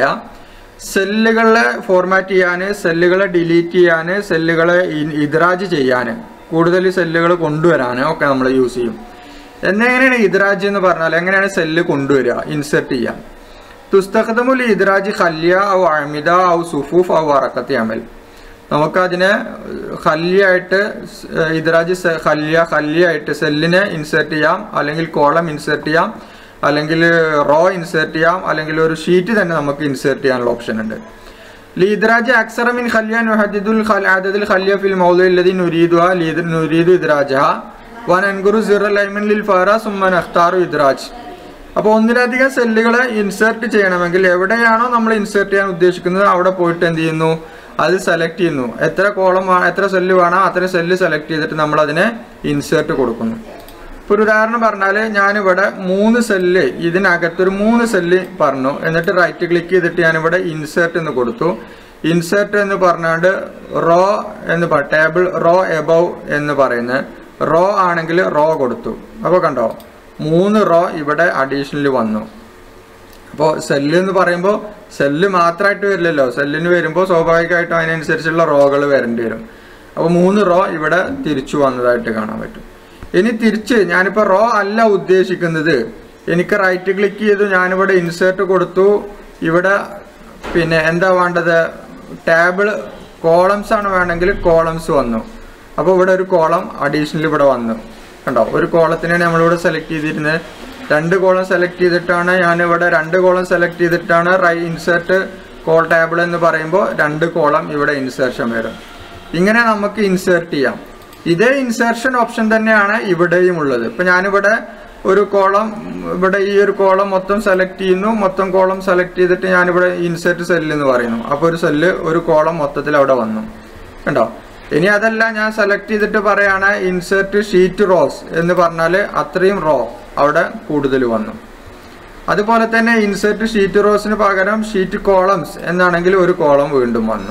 സെല്ലുകളെ ഫോർമാറ്റ് ചെയ്യാൻ സെല്ലുകളെ ഡിലീറ്റ് ചെയ്യാൻ സെല്ലുകളെ ഇ- ഇദ്രാജ് ചെയ്യാൻ കൂടുതൽ സെല്ലുകൾ കൊണ്ടുവരാൻ ഒക്കെ നമ്മൾ യൂസ് ചെയ്യും എന്നെങ്ങനെയാണ് ഇദ്രാജ് എന്ന് പറഞ്ഞാൽ എങ്ങനെയാണ് സെല്ല് കൊണ്ടുവരിക ഇൻസെർട്ട് ചെയ്യാൻ തുസ്തഖദമുൽ ഇദ്രാജ് ഖല്യ ഔ അമിത ഔ സുഫൂഫ് ഔ അറക്കത്തി അമൽ നമുക്കതിനെ ഖല്യായിട്ട് സ്- ഇദ്രാജ് സെ- ഖല്യ ഖല്യായിട്ട് സെല്ലിനെ ഇൻസേർട്ട് ചെയ്യാം അല്ലെങ്കിൽ കോളം ഇൻസേർട്ട് ചെയ്യാം അല്ലെങ്കിൽ റോ ഇൻസേർട്ട് ചെയ്യാം അല്ലെങ്കിൽ ഒരു ഷീറ്റ് തന്നെ നമുക്ക് ഇൻസേർട്ട് ചെയ്യാനുള്ള ഓപ്ഷൻ ഉണ്ട് لإدراج أكثر من خلية نحدد الخل- عدد الخلية في الموضوع الذي نريدها لإد- نريد إدراجها وننقر زر الأيمن للفارة ثم نختار إدراج അപ്പോൾ ഒന്നിലധികം സെല്ലുകളെ ഇൻസേർട്ട് ചെയ്യണമെങ്കിൽ എവിടെയാണോ നമ്മൾ ഇൻസേർട്ട് ചെയ്യാൻ ഉദ്ദേശിക്കുന്നത് അവിടെ പോയിട്ട് എന്ത് ചെയ്യുന്നു അത് സെലക്ട് ചെയ്യുന്നു എത്ര കോളം എത്ര സെല്ല് വേണോ അത്ര സെല്ല് സെലക്ട് ചെയ്തിട്ട് നമ്മൾ അതിനെ ഇൻസേർട്ട് കൊടുക്കുന്നു ഇപ്പൊ ഒരു ഉദാഹരണം പറഞ്ഞാൽ ഞാനിവിടെ മൂന്ന് സെല്ല് ഇതിനകത്തൊരു മൂന്ന് സെല്ല് പറഞ്ഞു എന്നിട്ട് റൈറ്റ് ക്ലിക്ക് ചെയ്തിട്ട് ഞാനിവിടെ ഇൻസേർട്ട് എന്ന് കൊടുത്തു ഇൻസേർട്ട് എന്ന് പറഞ്ഞാണ്ട് റോ എന്ന് ടേബിൾ റോ എബവ് എന്ന് പറയുന്നത് റോ ആണെങ്കിൽ റോ കൊടുത്തു അപ്പോൾ കണ്ടോ മൂന്ന് റോ ഇവിടെ അഡീഷണൽ വന്നു അപ്പോൾ സെല്ല് എന്ന് പറയുമ്പോൾ സെല്ല് മാത്രമായിട്ട് വരില്ലല്ലോ സെല്ലിന് വരുമ്പോൾ സ്വാഭാവികമായിട്ടും അതിനനുസരിച്ചുള്ള റോകൾ വരേണ്ടി വരും അപ്പോൾ മൂന്ന് റോ ഇവിടെ തിരിച്ചു വന്നതായിട്ട് കാണാൻ പറ്റും ഇനി തിരിച്ച് ഞാനിപ്പോൾ റോ അല്ല ഉദ്ദേശിക്കുന്നത് എനിക്ക് റൈറ്റ് ക്ലിക്ക് ചെയ്തു ഞാനിവിടെ ഇൻസേർട്ട് കൊടുത്തു ഇവിടെ പിന്നെ എന്താ വേണ്ടത് ടേബിൾ കോളംസ് ആണ് വേണമെങ്കിൽ കോളംസ് വന്നു അപ്പോൾ ഇവിടെ ഒരു കോളം അഡീഷണൽ ഇവിടെ വന്നു കണ്ടോ ഒരു കോളത്തിനാണ് നമ്മളിവിടെ സെലക്ട് ചെയ്തിരുന്നത് രണ്ട് കോളം സെലക്ട് ചെയ്തിട്ടാണ് ഞാനിവിടെ രണ്ട് കോളം സെലക്ട് ചെയ്തിട്ടാണ് റൈ ഇൻസേർട്ട് കോൾ ടേബിൾ എന്ന് പറയുമ്പോൾ രണ്ട് കോളം ഇവിടെ ഇൻസേർഷൻ വരും ഇങ്ങനെ നമുക്ക് ഇൻസേർട്ട് ചെയ്യാം ഇതേ ഇൻസേർഷൻ ഓപ്ഷൻ തന്നെയാണ് ഇവിടെയും ഉള്ളത് ഇപ്പം ഞാനിവിടെ ഒരു കോളം ഇവിടെ ഈ ഒരു കോളം മൊത്തം സെലക്ട് ചെയ്യുന്നു മൊത്തം കോളം സെലക്ട് ചെയ്തിട്ട് ഞാനിവിടെ ഇൻസേർട്ട് സെല്ല് എന്ന് പറയുന്നു അപ്പോൾ ഒരു സെല്ല് ഒരു കോളം മൊത്തത്തിൽ അവിടെ വന്നു കണ്ടോ ഇനി അതല്ല ഞാൻ സെലക്ട് ചെയ്തിട്ട് പറയാണ് ഇൻസേർട്ട് ഷീറ്റ് റോസ് എന്ന് പറഞ്ഞാൽ അത്രയും റോ അവിടെ കൂടുതൽ വന്നു അതുപോലെ തന്നെ ഇൻസേർട്ട് ഷീറ്റ് റോസിന് പകരം ഷീറ്റ് കോളംസ് എന്നാണെങ്കിൽ ഒരു കോളം വീണ്ടും വന്നു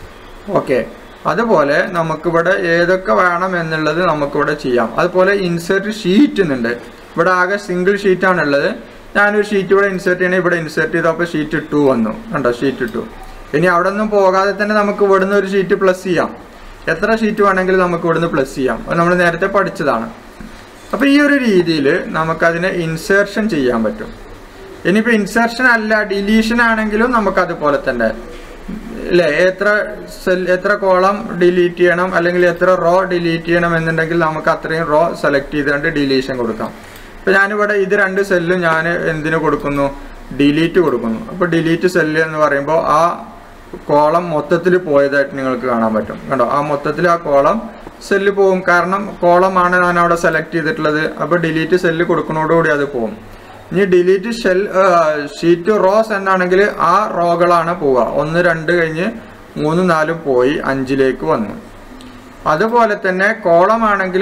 ഓക്കെ അതുപോലെ നമുക്കിവിടെ ഏതൊക്കെ വേണം എന്നുള്ളത് നമുക്കിവിടെ ചെയ്യാം അതുപോലെ ഇൻസേർട്ട് ഷീറ്റ് എന്നുണ്ട് ഇവിടെ ആകെ സിംഗിൾ ഷീറ്റാണ് ഉള്ളത് ഞാനൊരു ഷീറ്റ് ഇവിടെ ഇൻസേർട്ട് ചെയ്യണേ ഇവിടെ ഇൻസേർട്ട് ചെയ്തപ്പോൾ ഷീറ്റ് ടു വന്നു കണ്ടോ ഷീറ്റ് ടു ഇനി അവിടെ ഒന്നും പോകാതെ തന്നെ നമുക്ക് ഇവിടുന്ന് ഒരു ഷീറ്റ് പ്ലസ് ചെയ്യാം എത്ര ഷീറ്റ് വേണമെങ്കിലും നമുക്ക് ഇവിടുന്ന് പ്ലസ് ചെയ്യാം അത് നമ്മൾ നേരത്തെ പഠിച്ചതാണ് അപ്പോൾ ഈ ഒരു രീതിയിൽ നമുക്കതിനെ ഇൻസേർഷൻ ചെയ്യാൻ പറ്റും ഇനിയിപ്പോൾ ഇൻസേർഷൻ അല്ല ഡിലീഷൻ ആണെങ്കിലും നമുക്ക് അതുപോലെ തന്നെ അല്ലേ എത്ര സെൽ എത്ര കോളം ഡിലീറ്റ് ചെയ്യണം അല്ലെങ്കിൽ എത്ര റോ ഡിലീറ്റ് ചെയ്യണം എന്നുണ്ടെങ്കിൽ നമുക്ക് അത്രയും റോ സെലക്ട് ചെയ്തുകൊണ്ട് ഡിലീഷൻ കൊടുക്കാം ഇപ്പം ഞാനിവിടെ ഇത് രണ്ട് സെല്ലും ഞാൻ എന്തിനു കൊടുക്കുന്നു ഡിലീറ്റ് കൊടുക്കുന്നു അപ്പോൾ ഡിലീറ്റ് സെല്ല് എന്ന് പറയുമ്പോൾ ആ കോളം മൊത്തത്തിൽ പോയതായിട്ട് നിങ്ങൾക്ക് കാണാൻ പറ്റും കണ്ടോ ആ മൊത്തത്തിൽ ആ കോളം സെല്ല് പോകും കാരണം കോളമാണ് ഞാൻ അവിടെ സെലക്ട് ചെയ്തിട്ടുള്ളത് അപ്പോൾ ഡിലീറ്റ് സെല്ല് കൊടുക്കുന്നതോടുകൂടി അത് പോകും ഇനി ഡിലീറ്റ് ഷെൽ ഷീറ്റ് റോസ് എന്നാണെങ്കിൽ ആ റോകളാണ് പോവുക ഒന്ന് രണ്ട് കഴിഞ്ഞ് മൂന്ന് നാലും പോയി അഞ്ചിലേക്ക് വന്നു അതുപോലെ തന്നെ കോളം ആണെങ്കിൽ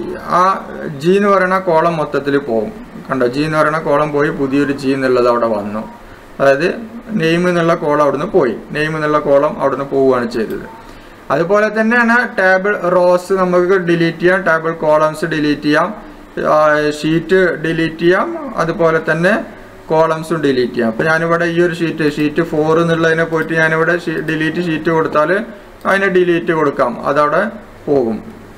ആ ജി എന്ന് പറയുന്ന കോളം മൊത്തത്തിൽ പോകും കണ്ടോ ജി എന്ന് പറയുന്ന കോളം പോയി പുതിയൊരു ജി എന്നുള്ളത് അവിടെ വന്നു അതായത് നെയിം എന്നുള്ള കോളം അവിടുന്ന് പോയി നെയിം എന്നുള്ള കോളം അവിടുന്ന് പോവുകയാണ് ചെയ്തത് അതുപോലെ തന്നെയാണ് ടേബിൾ റോസ് നമുക്ക് ഡിലീറ്റ് ചെയ്യാം ടേബിൾ കോളംസ് ഡിലീറ്റ് ചെയ്യാം ഷീറ്റ് ഡിലീറ്റ് ചെയ്യാം അതുപോലെ തന്നെ കോളംസും ഡിലീറ്റ് ചെയ്യാം അപ്പോൾ ഞാനിവിടെ ഈ ഒരു ഷീറ്റ് ഷീറ്റ് ഫോർ എന്നുള്ളതിനെ പോയിട്ട് ഞാനിവിടെ ഡിലീറ്റ് ഷീറ്റ് കൊടുത്താൽ അതിനെ ഡിലീറ്റ് കൊടുക്കാം അതവിടെ പോകും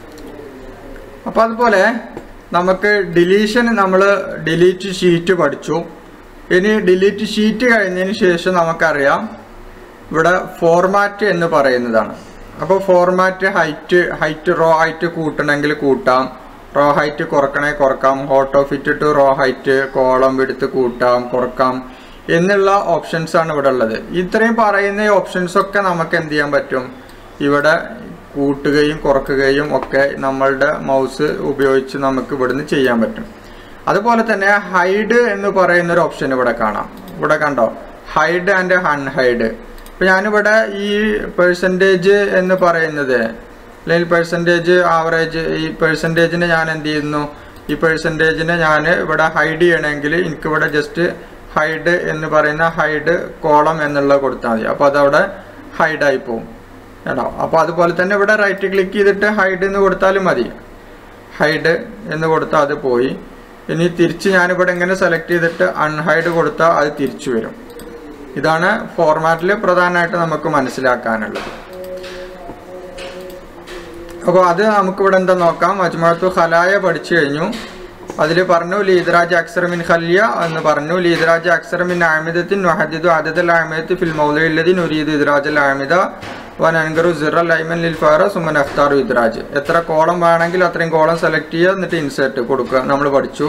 അപ്പോൾ അതുപോലെ നമുക്ക് ഡിലീഷൻ നമ്മൾ ഡിലീറ്റ് ഷീറ്റ് പഠിച്ചു ഇനി ഡിലീറ്റ് ഷീറ്റ് കഴിഞ്ഞതിന് ശേഷം നമുക്കറിയാം ഇവിടെ ഫോർമാറ്റ് എന്ന് പറയുന്നതാണ് അപ്പോൾ format height height row height കൂട്ടണമെങ്കിൽ കൂട്ടാം റോ ഹൈറ്റ് കുറക്കണേ കുറക്കാം auto fit to row height column എടുത്ത് കൂട്ടാം കുറക്കാം എന്നുള്ള ഓപ്ഷൻസ് ആണ് ഇവിടെ ഉള്ളത് ഇത്രയും പറയുന്ന ഓപ്ഷൻസ് ഒക്കെ നമുക്ക് എന്ത് ചെയ്യാൻ പറ്റും ഇവിടെ കൂട്ടുകയും കുറക്കുകയും ഒക്കെ നമ്മളുടെ മൗസ് ഉപയോഗിച്ച് നമുക്ക് ഇവിടുന്ന് ചെയ്യാൻ പറ്റും അതുപോലെ തന്നെ ഹൈഡ് എന്ന് പറയുന്ന ഒരു ഓപ്ഷൻ ഇവിടെ കാണാം ഇവിടെ കണ്ടോ ഹൈഡ് ആൻഡ് അൺഹൈഡ് ഇപ്പം ഞാനിവിടെ ഈ പെർസെൻറ്റേജ് എന്ന് പറയുന്നത് അല്ലെങ്കിൽ പെർസെൻറ്റേജ് ആവറേജ് ഈ പെർസെൻറ്റേജിനെ ഞാൻ എന്ത് ചെയ്യുന്നു ഈ പെർസെൻറ്റേജിനെ ഞാൻ ഇവിടെ ഹൈഡ് ചെയ്യണമെങ്കിൽ എനിക്കിവിടെ ജസ്റ്റ് ഹൈഡ് എന്ന് പറയുന്ന ഹൈഡ് കോളം എന്നുള്ളത് കൊടുത്താൽ മതി അപ്പോൾ അതവിടെ ഹൈഡായി പോകും കേട്ടോ അപ്പോൾ അതുപോലെ തന്നെ ഇവിടെ റൈറ്റ് ക്ലിക്ക് ചെയ്തിട്ട് ഹൈഡ് എന്ന് കൊടുത്താലും മതി ഹൈഡ് എന്ന് കൊടുത്താൽ അത് പോയി ഇനി തിരിച്ച് ഞാനിവിടെ ഇങ്ങനെ സെലക്ട് ചെയ്തിട്ട് അൺഹൈഡ് കൊടുത്താൽ അത് തിരിച്ചു വരും ഇതാണ് ഫോർമാറ്റിൽ പ്രധാനമായിട്ട് നമുക്ക് മനസ്സിലാക്കാനുള്ളത് അപ്പോൾ അത് നമുക്കിവിടെ എന്താ നോക്കാം മജ്മുഅത്തു ഖലായ പഠിച്ചു കഴിഞ്ഞു അതിൽ പറഞ്ഞു ലീദറാജ് അക്സർ മിൻ ഖല്യ എന്ന് പറഞ്ഞു ലീദറാജ് അക്സർ മിൻ ആമിദത്തിൻ വഹദിദു അദദൽ ആമിദത്തി ഫിൽ മൗലയില്ലതി നുരീദ് ഇദ്രാജൽ ആമിദ വൻ അൻഗറു സിറൽ ലൈമൻ ലിൽ ഫാറ സുമൻ അഖ്താറു ഇദ്രാജ് എത്ര കോളം വേണമെങ്കിൽ അത്രയും കോളം സെലക്ട് ചെയ്യുക എന്നിട്ട് ഇൻസേർട്ട് കൊടുക്കുക നമ്മൾ പഠിച്ചു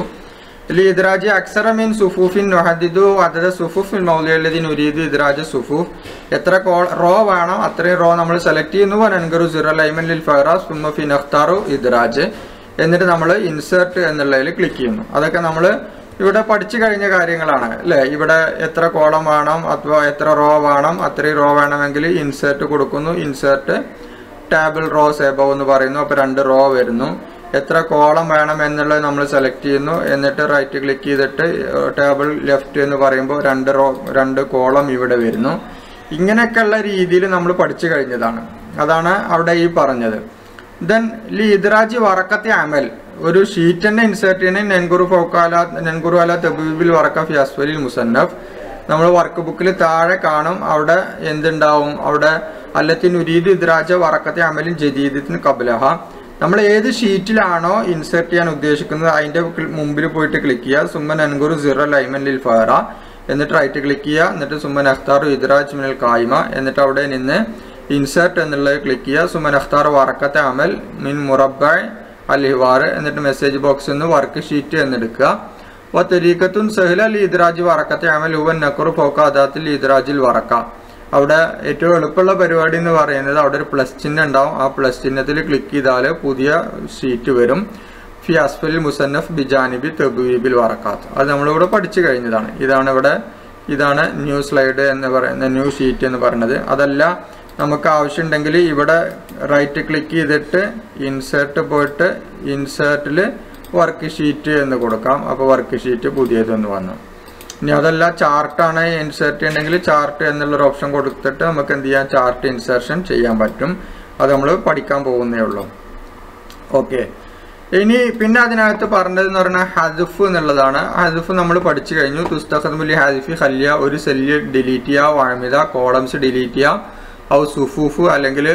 لإدراج أكثر من صفوف نحدد عدد صفوف في الموضع الذي نريد إدراج الصفوف എത്ര കോൾ റോ വേണം അത്രയും റോ നമ്മൾ സെലക്ട് ചെയ്യുന്നു വനൻഗറു സിറ ലൈമൻ ലിൽ ഫറാസ് സുമ്മ ഫി നഖ്താറു ഇദ്രാജ് എന്നിട്ട് നമ്മൾ ഇൻസേർട്ട് എന്നുള്ളതിൽ ക്ലിക്ക് ചെയ്യുന്നു അതൊക്കെ നമ്മൾ ഇവിടെ പഠിച്ചു കഴിഞ്ഞ കാര്യങ്ങളാണ് അല്ലേ ഇവിടെ എത്ര കോളം വേണം അഥവാ എത്ര റോ വേണം അത്രയും റോ വേണമെങ്കിൽ ഇൻസേർട്ട് കൊടുക്കുന്നു ഇൻസേർട്ട് ടേബിൾ റോസ് എബവ് എന്ന് പറയുന്നു അപ്പോൾ രണ്ട് റോ വരുന്നു എത്ര കോളം വേണം എന്നുള്ളത് നമ്മൾ സെലക്ട് ചെയ്യുന്നു എന്നിട്ട് റൈറ്റ് ക്ലിക്ക് ചെയ്തിട്ട് ടേബിൾ ലെഫ്റ്റ് എന്ന് പറയുമ്പോൾ രണ്ട് റോ രണ്ട് കോളം ഇവിടെ വരുന്നു ഇങ്ങനെയൊക്കെയുള്ള രീതിയിൽ നമ്മൾ പഠിച്ചു കഴിഞ്ഞതാണ് അതാണ് അവിടെ ഈ പറഞ്ഞത് ദെൻ ലീദ്രാജ് വറക്കത്തെ അമൽ ഒരു ഷീറ്റ് തന്നെ ഇൻസേർട്ട് ചെയ്യണേ നെൻഗുറു ഫൗക്കാല നെൻഗുറു അല തെബീബിൽ വറക്ക ഫി അസ്വലിൽ മുസന്നഫ് നമ്മൾ വർക്ക് ബുക്കിൽ താഴെ കാണും അവിടെ എന്തുണ്ടാവും അവിടെ അല്ലത്തിൻ ഉരീദ് ഇദ്രാജ വറക്കത്തെ അമലിൻ ജദീദത്തിന് കബലഹ നമ്മൾ ഏത് ഷീറ്റിലാണോ ഇൻസേർട്ട് ചെയ്യാൻ ഉദ്ദേശിക്കുന്നത് അതിന്റെ മുമ്പിൽ പോയിട്ട് ക്ലിക്ക് ചെയ്യുക സുമ്മൻ അൻഗുറു സിറ ലൈമൻ ലിൽ ഫഹറ എന്നിട്ട് റൈറ്റ് ക്ലിക്ക് ചെയ്യുക എന്നിട്ട് സുമ്മൻ അഖ്താറു ഇദ്രാജ് മിനൽ കായ്മ എന്നിട്ട് അവിടെ നിന്ന് ഇൻസേർട്ട് എന്നുള്ളത് ക്ലിക്ക് ചെയ്യുക സുമൻ അഖ്താർ വറക്കത്തെ അമൽ മിൻ മുറബ അൽ ഹിവാർ എന്നിട്ട് മെസ്സേജ് ബോക്സിൽ നിന്ന് വർക്ക് ഷീറ്റ് എന്നെടുക്കുക വ തെരീക്കത്തുൻ സഹല അൽ ഇദ്രാജ് വറക്കത്തെ അമൽ ഹുവൻ നക്കുറു ഫോക്ക അദാത്തിൽ ഇദ്രാജിൽ വറക്ക അവിടെ ഏറ്റവും എളുപ്പമുള്ള പരിപാടി എന്ന് പറയുന്നത് അവിടെ ഒരു പ്ലസ് ചിഹ്നം ഉണ്ടാവും ആ പ്ലസ് ചിഹ്നത്തിൽ ക്ലിക്ക് ചെയ്താൽ പുതിയ ഷീറ്റ് വരും ഫി അസ്ഫലിൽ മുസന്നഫ് ബിജാനിബി തെബീബിൽ വറക്കാത്ത് അത് നമ്മളിവിടെ പഠിച്ചു കഴിഞ്ഞതാണ് ഇതാണ് ഇവിടെ ഇതാണ് ന്യൂ സ്ലൈഡ് എന്ന് പറയുന്ന ന്യൂ ഷീറ്റ് എന്ന് പറയുന്നത് അതല്ല നമുക്ക് ആവശ്യമുണ്ടെങ്കിൽ ഇവിടെ റൈറ്റ് ക്ലിക്ക് ചെയ്തിട്ട് ഇൻസേർട്ട് പോയിട്ട് ഇൻസേർട്ടിൽ വർക്ക് ഷീറ്റ് എന്ന് കൊടുക്കാം അപ്പോൾ വർക്ക് ഷീറ്റ് പുതിയതൊന്ന് വന്നു ഇനി അതല്ല ചാർട്ടാണ് ഇൻസേർട്ട് ചെയ്യണമെങ്കിൽ ചാർട്ട് എന്നുള്ളൊരു ഓപ്ഷൻ കൊടുത്തിട്ട് നമുക്ക് എന്ത് ചെയ്യാം ചാർട്ട് ഇൻസേർഷൻ ചെയ്യാൻ പറ്റും അത് നമ്മൾ പഠിക്കാൻ പോകുന്നേ ഉള്ളൂ ഓക്കെ ഇനി പിന്നെ അതിനകത്ത് പറഞ്ഞത് എന്ന് പറഞ്ഞാൽ ഹദഫ് എന്നുള്ളതാണ് ഹദഫ് നമ്മൾ പഠിച്ചു കഴിഞ്ഞു തുസ്തഖദ്മുലി ഹദിഫി ഹല്യ ഒരു സെല്ല് ഡിലീറ്റ് ചെയ്യുക വാമിത കോളംസ് ഡിലീറ്റ് ചെയ്യാം ഔ സുഫൂഫ് അല്ലെങ്കിൽ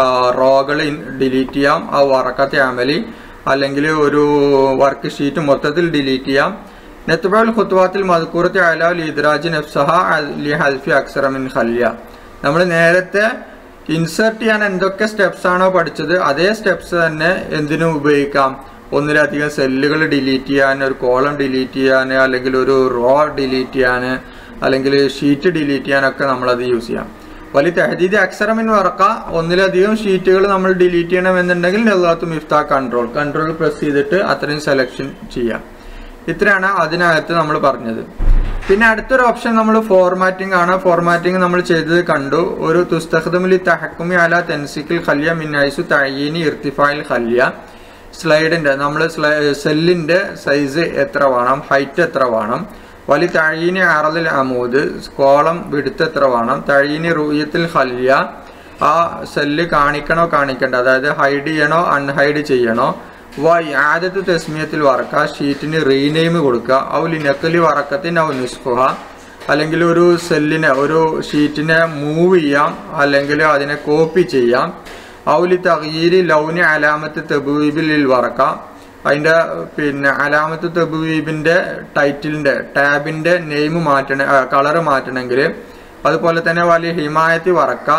റോകൾ ഡിലീറ്റ് ചെയ്യാം ഔ വറക്കത്തെ അമലി അല്ലെങ്കിൽ ഒരു വർക്ക് ഷീറ്റ് മൊത്തത്തിൽ ഡിലീറ്റ് ചെയ്യാം നെത്തുബൽ ഖുത്വാത്തിൽ മദ്കൂറത്തെ അല ലീദ്രാജ് നഫ്സഹ ലി ഹൽഫി അക്സറമിൻ ഖല്യ നമ്മൾ നേരത്തെ ഇൻസേർട്ട് ചെയ്യാൻ എന്തൊക്കെ സ്റ്റെപ്സ് ആണോ പഠിച്ചത് അതേ സ്റ്റെപ്സ് തന്നെ എന്തിനും ഉപയോഗിക്കാം ഒന്നിലധികം സെല്ലുകൾ ഡിലീറ്റ് ചെയ്യാൻ ഒരു കോളം ഡിലീറ്റ് ചെയ്യാൻ അല്ലെങ്കിൽ ഒരു റോ ഡിലീറ്റ് ചെയ്യാൻ അല്ലെങ്കിൽ ഷീറ്റ് ഡിലീറ്റ് ചെയ്യാനൊക്കെ നമ്മളത് യൂസ് ചെയ്യാം വലിയ തെഹദീദ് അക്ഷരമിൻ വറക്ക ഒന്നിലധികം ഷീറ്റുകൾ നമ്മൾ ഡിലീറ്റ് ചെയ്യണമെന്നുണ്ടെങ്കിൽ നെല്ലാത്തു മിഫ്ത കൺട്രോൾ കൺട്രോൾ പ്രസ് ചെയ്തിട്ട് അത്രയും സെലക്ഷൻ ചെയ്യാം ഇത്രയാണ് അതിനകത്ത് നമ്മൾ പറഞ്ഞത് പിന്നെ അടുത്തൊരു ഓപ്ഷൻ നമ്മൾ ഫോർമാറ്റിംഗ് ആണ് ഫോർമാറ്റിംഗ് നമ്മൾ ചെയ്തത് കണ്ടു ഒരു തുസ്തഖദുലി തഹക്കുമി അല തെൻസിക്കിൽ ഖല്യ മിന്നൈസു തയ്യീനി ഇർത്തിഫായിൽ ഖല്യ സ്ലൈഡിൻ്റെ നമ്മൾ സെല്ലിൻ്റെ സൈസ് എത്ര വേണം ഹൈറ്റ് എത്ര വേണം വലി തഴീനി അറലിൽ അമൂദ് കോളം വിടുത്ത് എത്ര വേണം തഴീനി റൂയത്തിൽ ഹല്യ ആ സെല്ല് കാണിക്കണോ കാണിക്കണ്ട അതായത് ഹൈഡ് ചെയ്യണോ അൺഹൈഡ് ചെയ്യണോ വൈ ആദ്യത്തെ തെസ്മിയത്തിൽ വറക്ക ഷീറ്റിന് റീനെയിം കൊടുക്കുക ഔലി നക്കലി വറക്കത്തിന് ഔ നിസ്കുഹ അല്ലെങ്കിൽ ഒരു സെല്ലിനെ ഒരു ഷീറ്റിനെ മൂവ് ചെയ്യാം അല്ലെങ്കിൽ അതിനെ കോപ്പി ചെയ്യാം ഔലി തകീരി ലൗനി അലാമത്ത് തെബീബിൽ വറക്ക അതിൻ്റെ പിന്നെ അലാമത്ത് തെബീബിൻ്റെ ടൈറ്റിലിൻ്റെ ടാബിൻ്റെ നെയിം മാറ്റണ കളറ് മാറ്റണമെങ്കിൽ അതുപോലെ തന്നെ വലിയ ഹിമായത്തി വറക്ക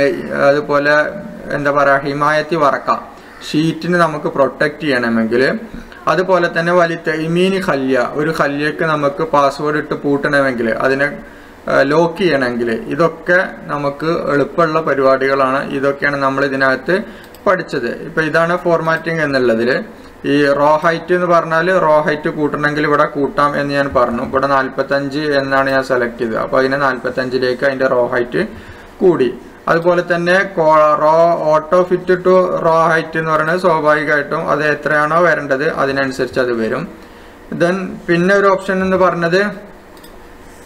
അതുപോലെ എന്താ പറയുക ഹിമായത്തി വറക്ക ഷീറ്റിന് നമുക്ക് പ്രൊട്ടക്റ്റ് ചെയ്യണമെങ്കിൽ അതുപോലെ തന്നെ വലിയ തെയ്മീനി ഹല്യ ഒരു ഹല്യക്ക് നമുക്ക് പാസ്വേഡ് ഇട്ട് പൂട്ടണമെങ്കിൽ അതിനെ ലോക്ക് ചെയ്യണമെങ്കിൽ ഇതൊക്കെ നമുക്ക് എളുപ്പമുള്ള പരിപാടികളാണ് ഇതൊക്കെയാണ് നമ്മൾ ഇതിനകത്ത് പഠിച്ചത് ഇപ്പം ഇതാണ് ഫോർമാറ്റിംഗ് എന്നുള്ളതിൽ ഈ റോ ഹൈറ്റ് എന്ന് പറഞ്ഞാൽ റോ ഹൈറ്റ് കൂട്ടണമെങ്കിൽ ഇവിടെ കൂട്ടാം എന്ന് ഞാൻ പറഞ്ഞു ഇവിടെ നാൽപ്പത്തഞ്ച് എന്നാണ് ഞാൻ സെലക്ട് ചെയ്തത് അപ്പോൾ അതിനെ നാൽപ്പത്തഞ്ചിലേക്ക് അതിൻ്റെ റോ ഹൈറ്റ് കൂടി അതുപോലെ തന്നെ row auto fit to row height എന്ന് പറയുന്നത് സ്വാഭാവികമായിട്ടും അത് എത്രയാണോ വരേണ്ടത് അതിനനുസരിച്ച് അത് വരും ദെൻ പിന്നെ ഒരു ഓപ്ഷൻ എന്ന് പറഞ്ഞത്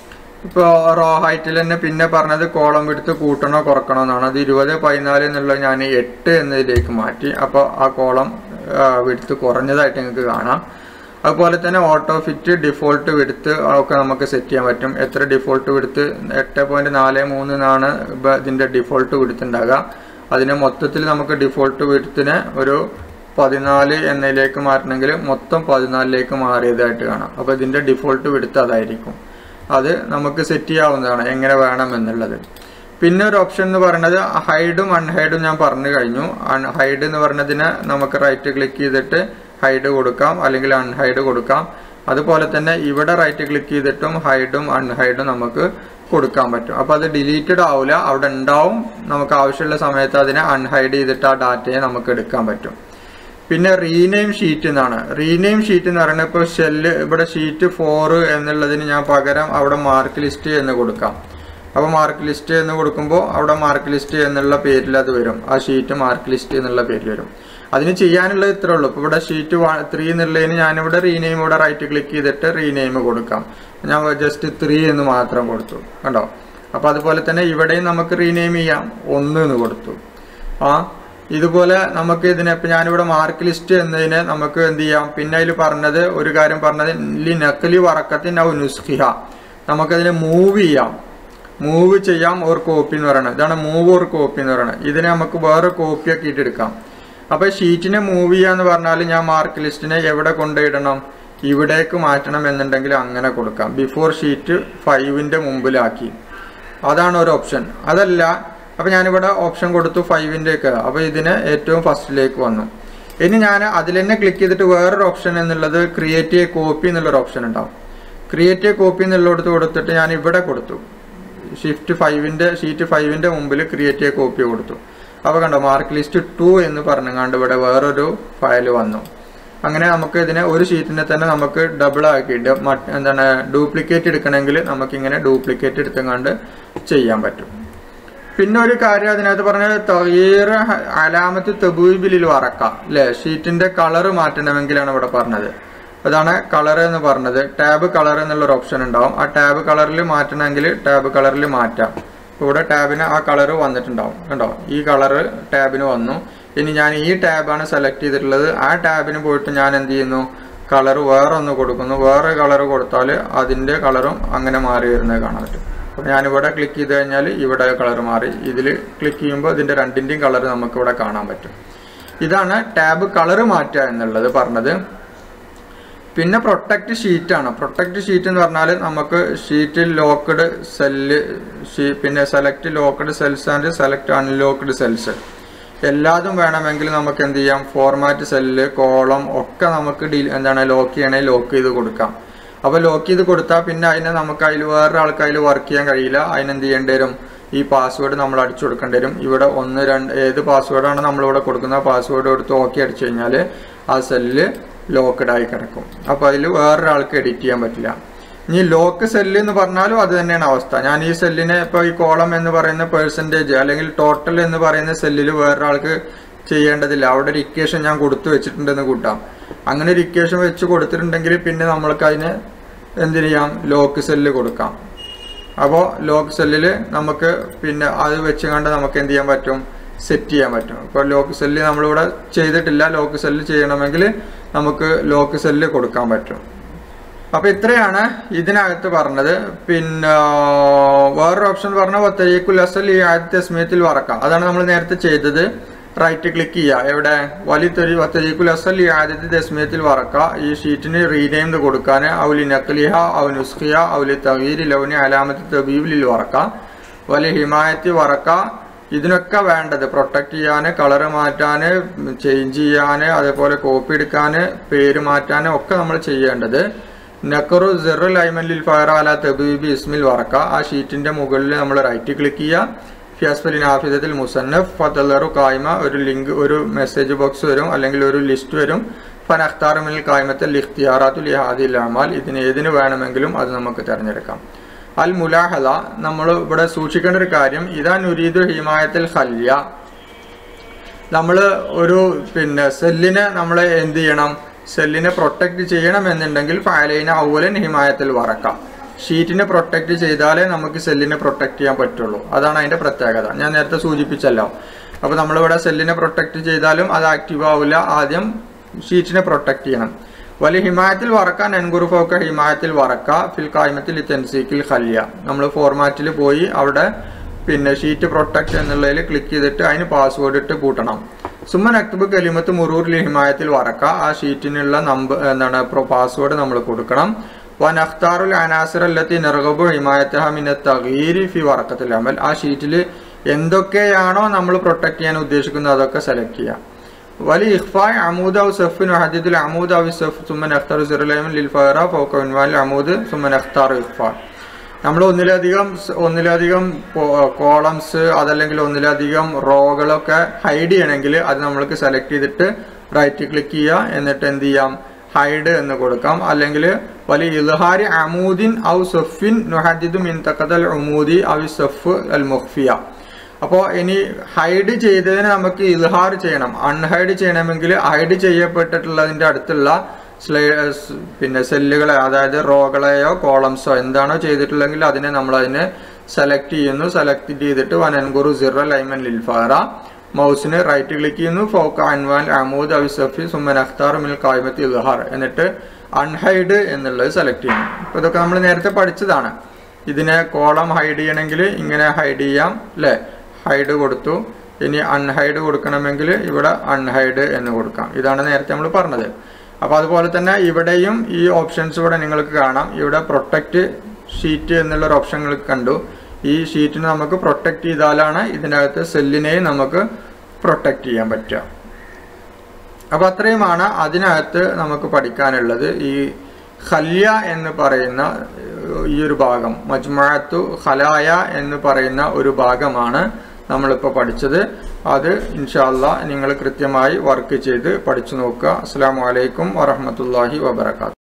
ഇപ്പോൾ റോ ഹൈറ്റിൽ തന്നെ പിന്നെ പറഞ്ഞത് കോളം വിടുത്ത് കൂട്ടണോ കുറക്കണോ എന്നാണ് അത് ഇരുപത് പതിനാല് എന്നുള്ളത് ഞാൻ എട്ട് എന്നതിലേക്ക് മാറ്റി അപ്പോൾ ആ കോളം വിടുത്ത് കുറഞ്ഞതായിട്ട് നിങ്ങൾക്ക് കാണാം അതുപോലെ തന്നെ ഓട്ടോ ഫിറ്റ് ഡിഫോൾട്ട് വിടുത്ത് ഒക്കെ നമുക്ക് സെറ്റ് ചെയ്യാൻ പറ്റും എത്ര ഡിഫോൾട്ട് വിടുത്ത് എട്ട് പോയിന്റ് നാല് മൂന്ന് എന്നാണ് ഇതിൻ്റെ ഡിഫോൾട്ട് വിടുത്ത് ഉണ്ടാകുക അതിനെ മൊത്തത്തിൽ നമുക്ക് ഡിഫോൾട്ട് വിടുത്തിന് ഒരു പതിനാല് എന്നതിലേക്ക് മാറ്റണമെങ്കിൽ മൊത്തം പതിനാലിലേക്ക് മാറിയതായിട്ട് കാണാം അപ്പോൾ ഇതിൻ്റെ ഡിഫോൾട്ട് വിടുത്ത് അതായിരിക്കും അത് നമുക്ക് സെറ്റ് ചെയ്യാവുന്നതാണ് എങ്ങനെ വേണം എന്നുള്ളത് പിന്നെ ഒരു ഓപ്ഷൻ എന്ന് പറയുന്നത് ഹൈഡും അൺഹൈഡും ഞാൻ പറഞ്ഞു കഴിഞ്ഞു ഹൈഡ് എന്ന് പറഞ്ഞതിന് നമുക്ക് റൈറ്റ് ക്ലിക്ക് ചെയ്തിട്ട് ഹൈഡ് കൊടുക്കാം അല്ലെങ്കിൽ അൺഹൈഡ് കൊടുക്കാം അതുപോലെ തന്നെ ഇവിടെ റൈറ്റ് ക്ലിക്ക് ചെയ്തിട്ടും ഹൈഡും അൺഹൈഡും നമുക്ക് കൊടുക്കാൻ പറ്റും അപ്പോൾ അത് ഡിലീറ്റഡ് ആവില്ല അവിടെ ഉണ്ടാവും നമുക്ക് ആവശ്യമുള്ള സമയത്ത് അതിനെ അൺഹൈഡ് ചെയ്തിട്ട് ആ ഡാറ്റയെ നമുക്ക് എടുക്കാൻ പറ്റും പിന്നെ റീനെയിം ഷീറ്റ് എന്നാണ് റീനെയിം ഷീറ്റ് എന്ന് പറയുന്നത് ഇപ്പോൾ ഷെല്ല് ഇവിടെ ഷീറ്റ് ഫോർ എന്നുള്ളതിന് ഞാൻ പകരം അവിടെ മാർക്ക് ലിസ്റ്റ് എന്ന് കൊടുക്കാം അപ്പോൾ മാർക്ക് ലിസ്റ്റ് എന്ന് കൊടുക്കുമ്പോൾ അവിടെ മാർക്ക് ലിസ്റ്റ് എന്നുള്ള പേരിൽ അത് വരും ആ ഷീറ്റ് മാർക്ക് ലിസ്റ്റ് എന്നുള്ള പേരിൽ വരും അതിന് ചെയ്യാനുള്ളത് ഇത്രേ ഉള്ളൂ ഇപ്പോൾ ഇവിടെ ഷീറ്റ് ത്രീ എന്നുള്ളതിന് ഞാനിവിടെ റീനെയിം ഇവിടെ റൈറ്റ് ക്ലിക്ക് ചെയ്തിട്ട് റീനെയിം കൊടുക്കാം ഞാൻ ജസ്റ്റ് ത്രീ എന്ന് മാത്രം കൊടുത്തു കണ്ടോ അപ്പോൾ അതുപോലെ തന്നെ ഇവിടെയും നമുക്ക് റീനെയിം ചെയ്യാം ഒന്ന് എന്ന് കൊടുത്തു ആ ഇതുപോലെ നമുക്ക് ഇതിനെ ഇപ്പം ഞാനിവിടെ മാർക്ക് ലിസ്റ്റ് എന്നതിന് നമുക്ക് എന്ത് ചെയ്യാം പിന്നെ അതിൽ പറഞ്ഞത് ഒരു കാര്യം പറഞ്ഞത് ലി നക്കലി വറക്കത്തിൻ ഔ നുസ്ഖിഹ നമുക്കതിനെ മൂവ് ചെയ്യാം മൂവ് ചെയ്യാം ഒരു കോപ്പി എന്ന് പറയുന്നത് ഇതാണ് മൂവ് ഒരു കോപ്പി എന്ന് പറയുന്നത് ഇതിനെ നമുക്ക് വേറെ കോപ്പി ഒക്കെ ഇട്ടെടുക്കാം അപ്പോൾ ഷീറ്റിനെ മൂവ് ചെയ്യാന്ന് പറഞ്ഞാൽ ഞാൻ മാർക്ക് ലിസ്റ്റിനെ എവിടെ കൊണ്ടുപോയിടണം ഇവിടേക്ക് മാറ്റണം എന്നുണ്ടെങ്കിൽ അങ്ങനെ കൊടുക്കാം ബിഫോർ ഷീറ്റ് ഫൈവിൻ്റെ മുമ്പിലാക്കി അതാണ് ഒരു ഓപ്ഷൻ അതല്ല അപ്പോൾ ഞാനിവിടെ ഓപ്ഷൻ കൊടുത്തു ഫൈവിൻ്റെ ഒക്കെ അപ്പോൾ ഇതിന് ഏറ്റവും ഫസ്റ്റിലേക്ക് വന്നു ഇനി ഞാൻ അതിൽ തന്നെ ക്ലിക്ക് ചെയ്തിട്ട് വേറൊരു ഓപ്ഷൻ എന്നുള്ളത് ക്രിയേറ്റ് എ കോപ്പി എന്നുള്ളൊരു ഓപ്ഷൻ ഉണ്ടാവും ക്രിയേറ്റ് എ കോപ്പി എന്നുള്ളിടത്ത് കൊടുത്തിട്ട് ഞാൻ ഇവിടെ കൊടുത്തു ഷിഫ്റ്റ് ഫൈവിൻ്റെ ഷീറ്റ് ഫൈവിൻ്റെ മുമ്പിൽ ക്രിയേറ്റ് എ കോപ്പി കൊടുത്തു അപ്പോൾ കണ്ടോ മാർക്ക് ലിസ്റ്റ് ടു എന്ന് പറഞ്ഞുകൊണ്ട് ഇവിടെ വേറൊരു ഫയൽ വന്നു അങ്ങനെ നമുക്ക് ഇതിനെ ഒരു ഷീറ്റിനെ തന്നെ നമുക്ക് ഡബിൾ ആക്കിയിട്ട് മറ്റ് എന്താണ് ഡ്യൂപ്ലിക്കേറ്റ് എടുക്കണമെങ്കിൽ നമുക്കിങ്ങനെ ഡ്യൂപ്ലിക്കേറ്റ് എടുത്തുകൊണ്ട് ചെയ്യാൻ പറ്റും പിന്നെ ഒരു കാര്യം അതിനകത്ത് പറഞ്ഞത് തകീർ അലാമത്ത് തെബൂബിലിൽ വറക്കാം അല്ലേ ഷീറ്റിന്റെ കളർ മാറ്റണമെങ്കിലാണ് ഇവിടെ പറഞ്ഞത് അതാണ് കളർ എന്ന് പറഞ്ഞത് ടാബ് കളർ എന്നുള്ളൊരു ഓപ്ഷൻ ഉണ്ടാവും ആ ടാബ് കളറിൽ മാറ്റണമെങ്കിൽ ടാബ് കളറിൽ മാറ്റാം ഇവിടെ ടാബിന് ആ കളർ വന്നിട്ടുണ്ടാവും കണ്ടോ ഈ കളറ് ടാബിന് വന്നു ഇനി ഞാൻ ഈ ടാബാണ് സെലക്ട് ചെയ്തിട്ടുള്ളത് ആ ടാബിന് പോയിട്ട് ഞാൻ എന്ത് ചെയ്യുന്നു കളർ വേറെ ഒന്ന് കൊടുക്കുന്നു വേറെ കളർ കൊടുത്താൽ അതിൻ്റെ കളറും അങ്ങനെ മാറി വരുന്നത് കാണാൻ പറ്റും അപ്പോൾ ഞാനിവിടെ ക്ലിക്ക് ചെയ്ത് കഴിഞ്ഞാൽ ഇവിടെ കളർ മാറി ഇതിൽ ക്ലിക്ക് ചെയ്യുമ്പോൾ ഇതിൻ്റെ രണ്ടിൻ്റെയും കളർ നമുക്ക് ഇവിടെ കാണാൻ പറ്റും ഇതാണ് ടാബ് കളർ മാറ്റുക എന്നുള്ളത് പറഞ്ഞത് പിന്നെ പ്രൊട്ടക്റ്റ് ഷീറ്റാണ് പ്രൊട്ടക്റ്റ് ഷീറ്റ് എന്ന് പറഞ്ഞാൽ നമുക്ക് ഷീറ്റിൽ ലോക്ക്ഡ് സെല്ല് പിന്നെ select locked cells and select unlocked cells എല്ലാതും വേണമെങ്കിൽ നമുക്ക് എന്ത് ചെയ്യാം ഫോർമാറ്റ് സെല്ല് കോളം ഒക്കെ നമുക്ക് ഡീ എന്താണ് ലോക്ക് ചെയ്യണമെങ്കിൽ ലോക്ക് ചെയ്ത് കൊടുക്കാം അപ്പോൾ ലോക്ക് ചെയ്ത് കൊടുത്താൽ പിന്നെ അതിനെ നമുക്ക് അതിൽ വേറെ ആൾക്ക് അതിൽ വർക്ക് ചെയ്യാൻ കഴിയില്ല അതിനെന്ത് ചെയ്യേണ്ടി വരും ഈ പാസ്വേഡ് നമ്മൾ അടിച്ചു കൊടുക്കേണ്ടി വരും ഇവിടെ ഒന്ന് രണ്ട് ഏത് പാസ്വേഡാണ് നമ്മളിവിടെ കൊടുക്കുന്ന പാസ്വേഡ് എടുത്ത് ഓക്കെ അടിച്ചു കഴിഞ്ഞാൽ ആ സെല്ല് ലോക്ക്ഡ് ആയി കിടക്കും അപ്പോൾ അതിൽ വേറൊരാൾക്ക് എഡിറ്റ് ചെയ്യാൻ പറ്റില്ല ഇനി ലോക്ക് സെല്ല് എന്ന് പറഞ്ഞാലും അത് തന്നെയാണ് അവസ്ഥ ഞാൻ ഈ സെല്ലിനെ ഇപ്പോൾ ഈ കോളം എന്ന് പറയുന്ന പേഴ്സൻറ്റേജ് അല്ലെങ്കിൽ ടോട്ടൽ എന്ന് പറയുന്ന സെല്ലിൽ വേറൊരാൾക്ക് ചെയ്യേണ്ടതില്ല അവിടെ ഒരു ഇക്വേഷൻ ഞാൻ കൊടുത്തു വെച്ചിട്ടുണ്ടെന്ന് കൂട്ടാം അങ്ങനെ ഒരു ഇക്വേഷൻ വെച്ച് കൊടുത്തിട്ടുണ്ടെങ്കിൽ പിന്നെ നമ്മൾക്ക് അതിന് എന്ത് ചെയ്യാം ലോക്ക് സെല്ല് കൊടുക്കാം അപ്പോൾ ലോക്ക് സെല്ലിൽ നമുക്ക് പിന്നെ അത് വെച്ച് കണ്ട് നമുക്ക് എന്ത് ചെയ്യാൻ പറ്റും സെറ്റ് ചെയ്യാൻ പറ്റും ഇപ്പോൾ ലോക്ക് സെല്ല് നമ്മളിവിടെ ചെയ്തിട്ടില്ല ലോക്ക് സെല്ല് ചെയ്യണമെങ്കിൽ നമുക്ക് ലോക്ക് സെല്ല് കൊടുക്കാൻ പറ്റും അപ്പോൾ ഇത്രയാണ് ഇതിനകത്ത് പറഞ്ഞത് പിന്നെ വേറൊരു ഓപ്ഷൻ പറഞ്ഞ വത്തരീക്കുൽ അസൽ ഈ ആദ്യത്തെ സ്മീത്തിൽ വറക്കാം അതാണ് നമ്മൾ നേരത്തെ ചെയ്തത് റൈറ്റ് ക്ലിക്ക് ചെയ്യുക എവിടെ വലിയ തെരി വത്തരീക്കുൽ അസൽ ഈ ആദ്യത്തെ തസ്മിയത്തിൽ വറക്കുക ഈ ഷീറ്റിന് റീനെയിം കൊടുക്കാൻ ഔലി നക്കലിഹ ഔ നുസ്ഖിയ ഔലി തകീരി ലൗനി അലാമത്ത് തബീബിലിൽ വറക്കാം വലിയ ഹിമായത്തി വറക്ക ഇതിനൊക്കെ വേണ്ടത് പ്രൊട്ടക്ട് ചെയ്യാൻ കളർ മാറ്റാൻ ചേഞ്ച് ചെയ്യാൻ അതേപോലെ കോപ്പി എടുക്കാൻ പേര് മാറ്റാൻ ഒക്കെ നമ്മൾ ചെയ്യേണ്ടത് നക്കറു സെറുൽ ഐമലിൽ ഫയർ അല തബീബി ഇസ്മിൽ വറക്ക ആ ഷീറ്റിന്റെ മുകളിൽ നമ്മൾ റൈറ്റ് ക്ലിക്ക് ചെയ്യുക ഫിയാസ്ഫലിൻ ആഫിദത്തിൽ മുസന്നഫ് ഫതലറു കായ്മ ഒരു ലിങ്ക് ഒരു മെസ്സേജ് ബോക്സ് വരും അല്ലെങ്കിൽ ഒരു ലിസ്റ്റ് വരും ഫൻ അഖ്താറുമിൽ കായ്മത്തിൽ ഇഖ്തിയാറാത്തുൽ ഹാദിൽ അമാൽ ഇതിന് ഏതിന് വേണമെങ്കിലും അത് നമുക്ക് തിരഞ്ഞെടുക്കാം അൽ മുലാഹല നമ്മൾ ഇവിടെ സൂക്ഷിക്കേണ്ട ഒരു കാര്യം ഇതാ നുരീദു ഹിമായത്തിൽ ഹല്യ നമ്മൾ ഒരു പിന്നെ സെല്ലിനെ നമ്മൾ എന്ത് ചെയ്യണം സെല്ലിനെ പ്രൊട്ടക്ട് ചെയ്യണം എന്നുണ്ടെങ്കിൽ ഫയലൈന ഔവലൻ ഹിമായത്തിൽ വറക്കാം ഷീറ്റിനെ പ്രൊട്ടക്റ്റ് ചെയ്താലേ നമുക്ക് സെല്ലിനെ പ്രൊട്ടക്റ്റ് ചെയ്യാൻ പറ്റുള്ളൂ അതാണ് അതിന്റെ പ്രത്യേകത ഞാൻ നേരത്തെ സൂചിപ്പിച്ചല്ലോ അപ്പോൾ നമ്മളിവിടെ സെല്ലിനെ പ്രൊട്ടക്റ്റ് ചെയ്താലും അത് ആക്റ്റീവ് ആവില്ല ആദ്യം ഷീറ്റിനെ പ്രൊട്ടക്റ്റ് ചെയ്യണം വലിയ ഹിമായത്തിൽ വറക്കാൻ എൻകുറുഫൊക്കെ ഹിമായത്തിൽ വറക്ക ഫിൽ കായ്മത്തിൽ തെൻസീക്കിൽ ഹല്യ നമ്മൾ ഫോർമാറ്റിൽ പോയി അവിടെ പിന്നെ ഷീറ്റ് പ്രൊട്ടക്റ്റ് എന്നുള്ളതിൽ ക്ലിക്ക് ചെയ്തിട്ട് അതിന് പാസ്വേഡ് ഇട്ട് കൂട്ടണം സുമ്മൻ അക്തുബ് കലിമത്ത് മുറൂറിൽ ഹിമായത്തിൽ വറക്ക ആ ഷീറ്റിനുള്ള നമ്പർ എന്താണ് പാസ്വേഡ് നമ്മൾ കൊടുക്കണം വൻ അഖ്താറുൽ അനാസിർ അല്ലത്തി നിറകബു ഹിമായത്തഹ മിന തഗീരി ഫി വറക്കത്തിൽ അമൽ ആ ഷീറ്റിൽ എന്തൊക്കെയാണോ നമ്മൾ പ്രൊട്ടക്ട് ചെയ്യാൻ ഉദ്ദേശിക്കുന്നത് അതൊക്കെ സെലക്ട് ചെയ്യാം വലി ഇഖ്ഫായ് അമൂദ് ഔ സഫിൻ ഹദീദുൽ അമൂദ് ഔ സഫ് സുമ്മൻ അഖ്താർ സിറലൈമൻ ലിൽ ഫഹറ ഫൗക ഉൻവാൽ അമൂദ് സുമ്മൻ അഖ്താർ ഇഖ്ഫാ നമ്മൾ ഒന്നിലധികം സ് ഒന്നിലധികം കോളംസ് അതല്ലെങ്കിൽ ഒന്നിലധികം റോകളൊക്കെ ഹൈഡ് ചെയ്യണമെങ്കിൽ അത് നമ്മൾക്ക് സെലക്ട് ചെയ്തിട്ട് റൈറ്റ് ക്ലിക്ക് ചെയ്യുക എന്നിട്ട് എന്ത് ചെയ്യാം ഹൈഡ് എന്ന് കൊടുക്കാം അല്ലെങ്കിൽ വലിയ ഇൽഹാരി അമൂദിൻ ഔ സഫിൻ നുഹദിദു മിൻ തക്കതൽ ഉമൂദി ഔ സഫ് അൽ മുഖ്ഫിയ അപ്പോൾ ഇനി ഹൈഡ് ചെയ്തതിന് നമുക്ക് ഇൽഹാർ ചെയ്യണം അൺഹൈഡ് ചെയ്യണമെങ്കിൽ ഹൈഡ് ചെയ്യപ്പെട്ടിട്ടുള്ളതിൻ്റെ അടുത്തുള്ള സ്ലൈ പിന്നെ സെല്ലുകളെ അതായത് റോകളെയോ കോളംസോ എന്താണോ ചെയ്തിട്ടുള്ളെങ്കിൽ അതിനെ നമ്മൾ അതിനെ സെലക്ട് ചെയ്യുന്നു സെലക്ട് ചെയ്തിട്ട് വനൻഗുറു സിറ ലൈമൻ ലിൽഫാറ മൗസിന് റൈറ്റ് ക്ലിക്ക് ചെയ്യുന്നു ഫോക്ക അൻവാൻ അമൂദ് അവിസഫി സുമൻ അഖ്താർ മിൽ കായ്മത്തി ഇൽഹാർ എന്നിട്ട് അൺഹൈഡ് എന്നുള്ളത് സെലക്ട് ചെയ്യണം അപ്പോൾ ഇതൊക്കെ നമ്മൾ നേരത്തെ പഠിച്ചതാണ് ഇതിനെ കോളം ഹൈഡ് ചെയ്യണമെങ്കിൽ ഇങ്ങനെ ഹൈഡ് ചെയ്യാം അല്ലേ ഹൈഡ് കൊടുത്തു ഇനി അൺഹൈഡ് കൊടുക്കണമെങ്കിൽ ഇവിടെ അൺഹൈഡ് എന്ന് കൊടുക്കാം ഇതാണ് നേരത്തെ നമ്മൾ പറഞ്ഞത് അപ്പോൾ അതുപോലെ തന്നെ ഇവിടെയും ഈ ഓപ്ഷൻസ് ഇവിടെ നിങ്ങൾക്ക് കാണാം ഇവിടെ പ്രൊട്ടക്റ്റ് ഷീറ്റ് എന്നുള്ള ഒരു ഓപ്ഷൻ നിങ്ങൾക്ക് കണ്ടു ഈ ഷീറ്റിനെ നമുക്ക് പ്രൊട്ടക്റ്റ് ചെയ്താലാണ് ഇതിനകത്ത് സെല്ലിനെയും നമുക്ക് പ്രൊട്ടക്റ്റ് ചെയ്യാൻ പറ്റുക അപ്പോൾ അത്രയുമാണ് അതിനകത്ത് നമുക്ക് പഠിക്കാനുള്ളത് ഈ ഖല്യ എന്ന് പറയുന്ന ഈ ഒരു ഭാഗം മജ്മുഅത്തു ഖലായ എന്ന് പറയുന്ന ഒരു ഭാഗമാണ് നമ്മളിപ്പോൾ പഠിച്ചത് അത് ഇൻഷാല്ല നിങ്ങൾ കൃത്യമായി വർക്ക് ചെയ്ത് പഠിച്ചു നോക്കുക അസ്സാം വലൈക്കും വറഹമത്തല്ലാഹി വബർക്കാത്തു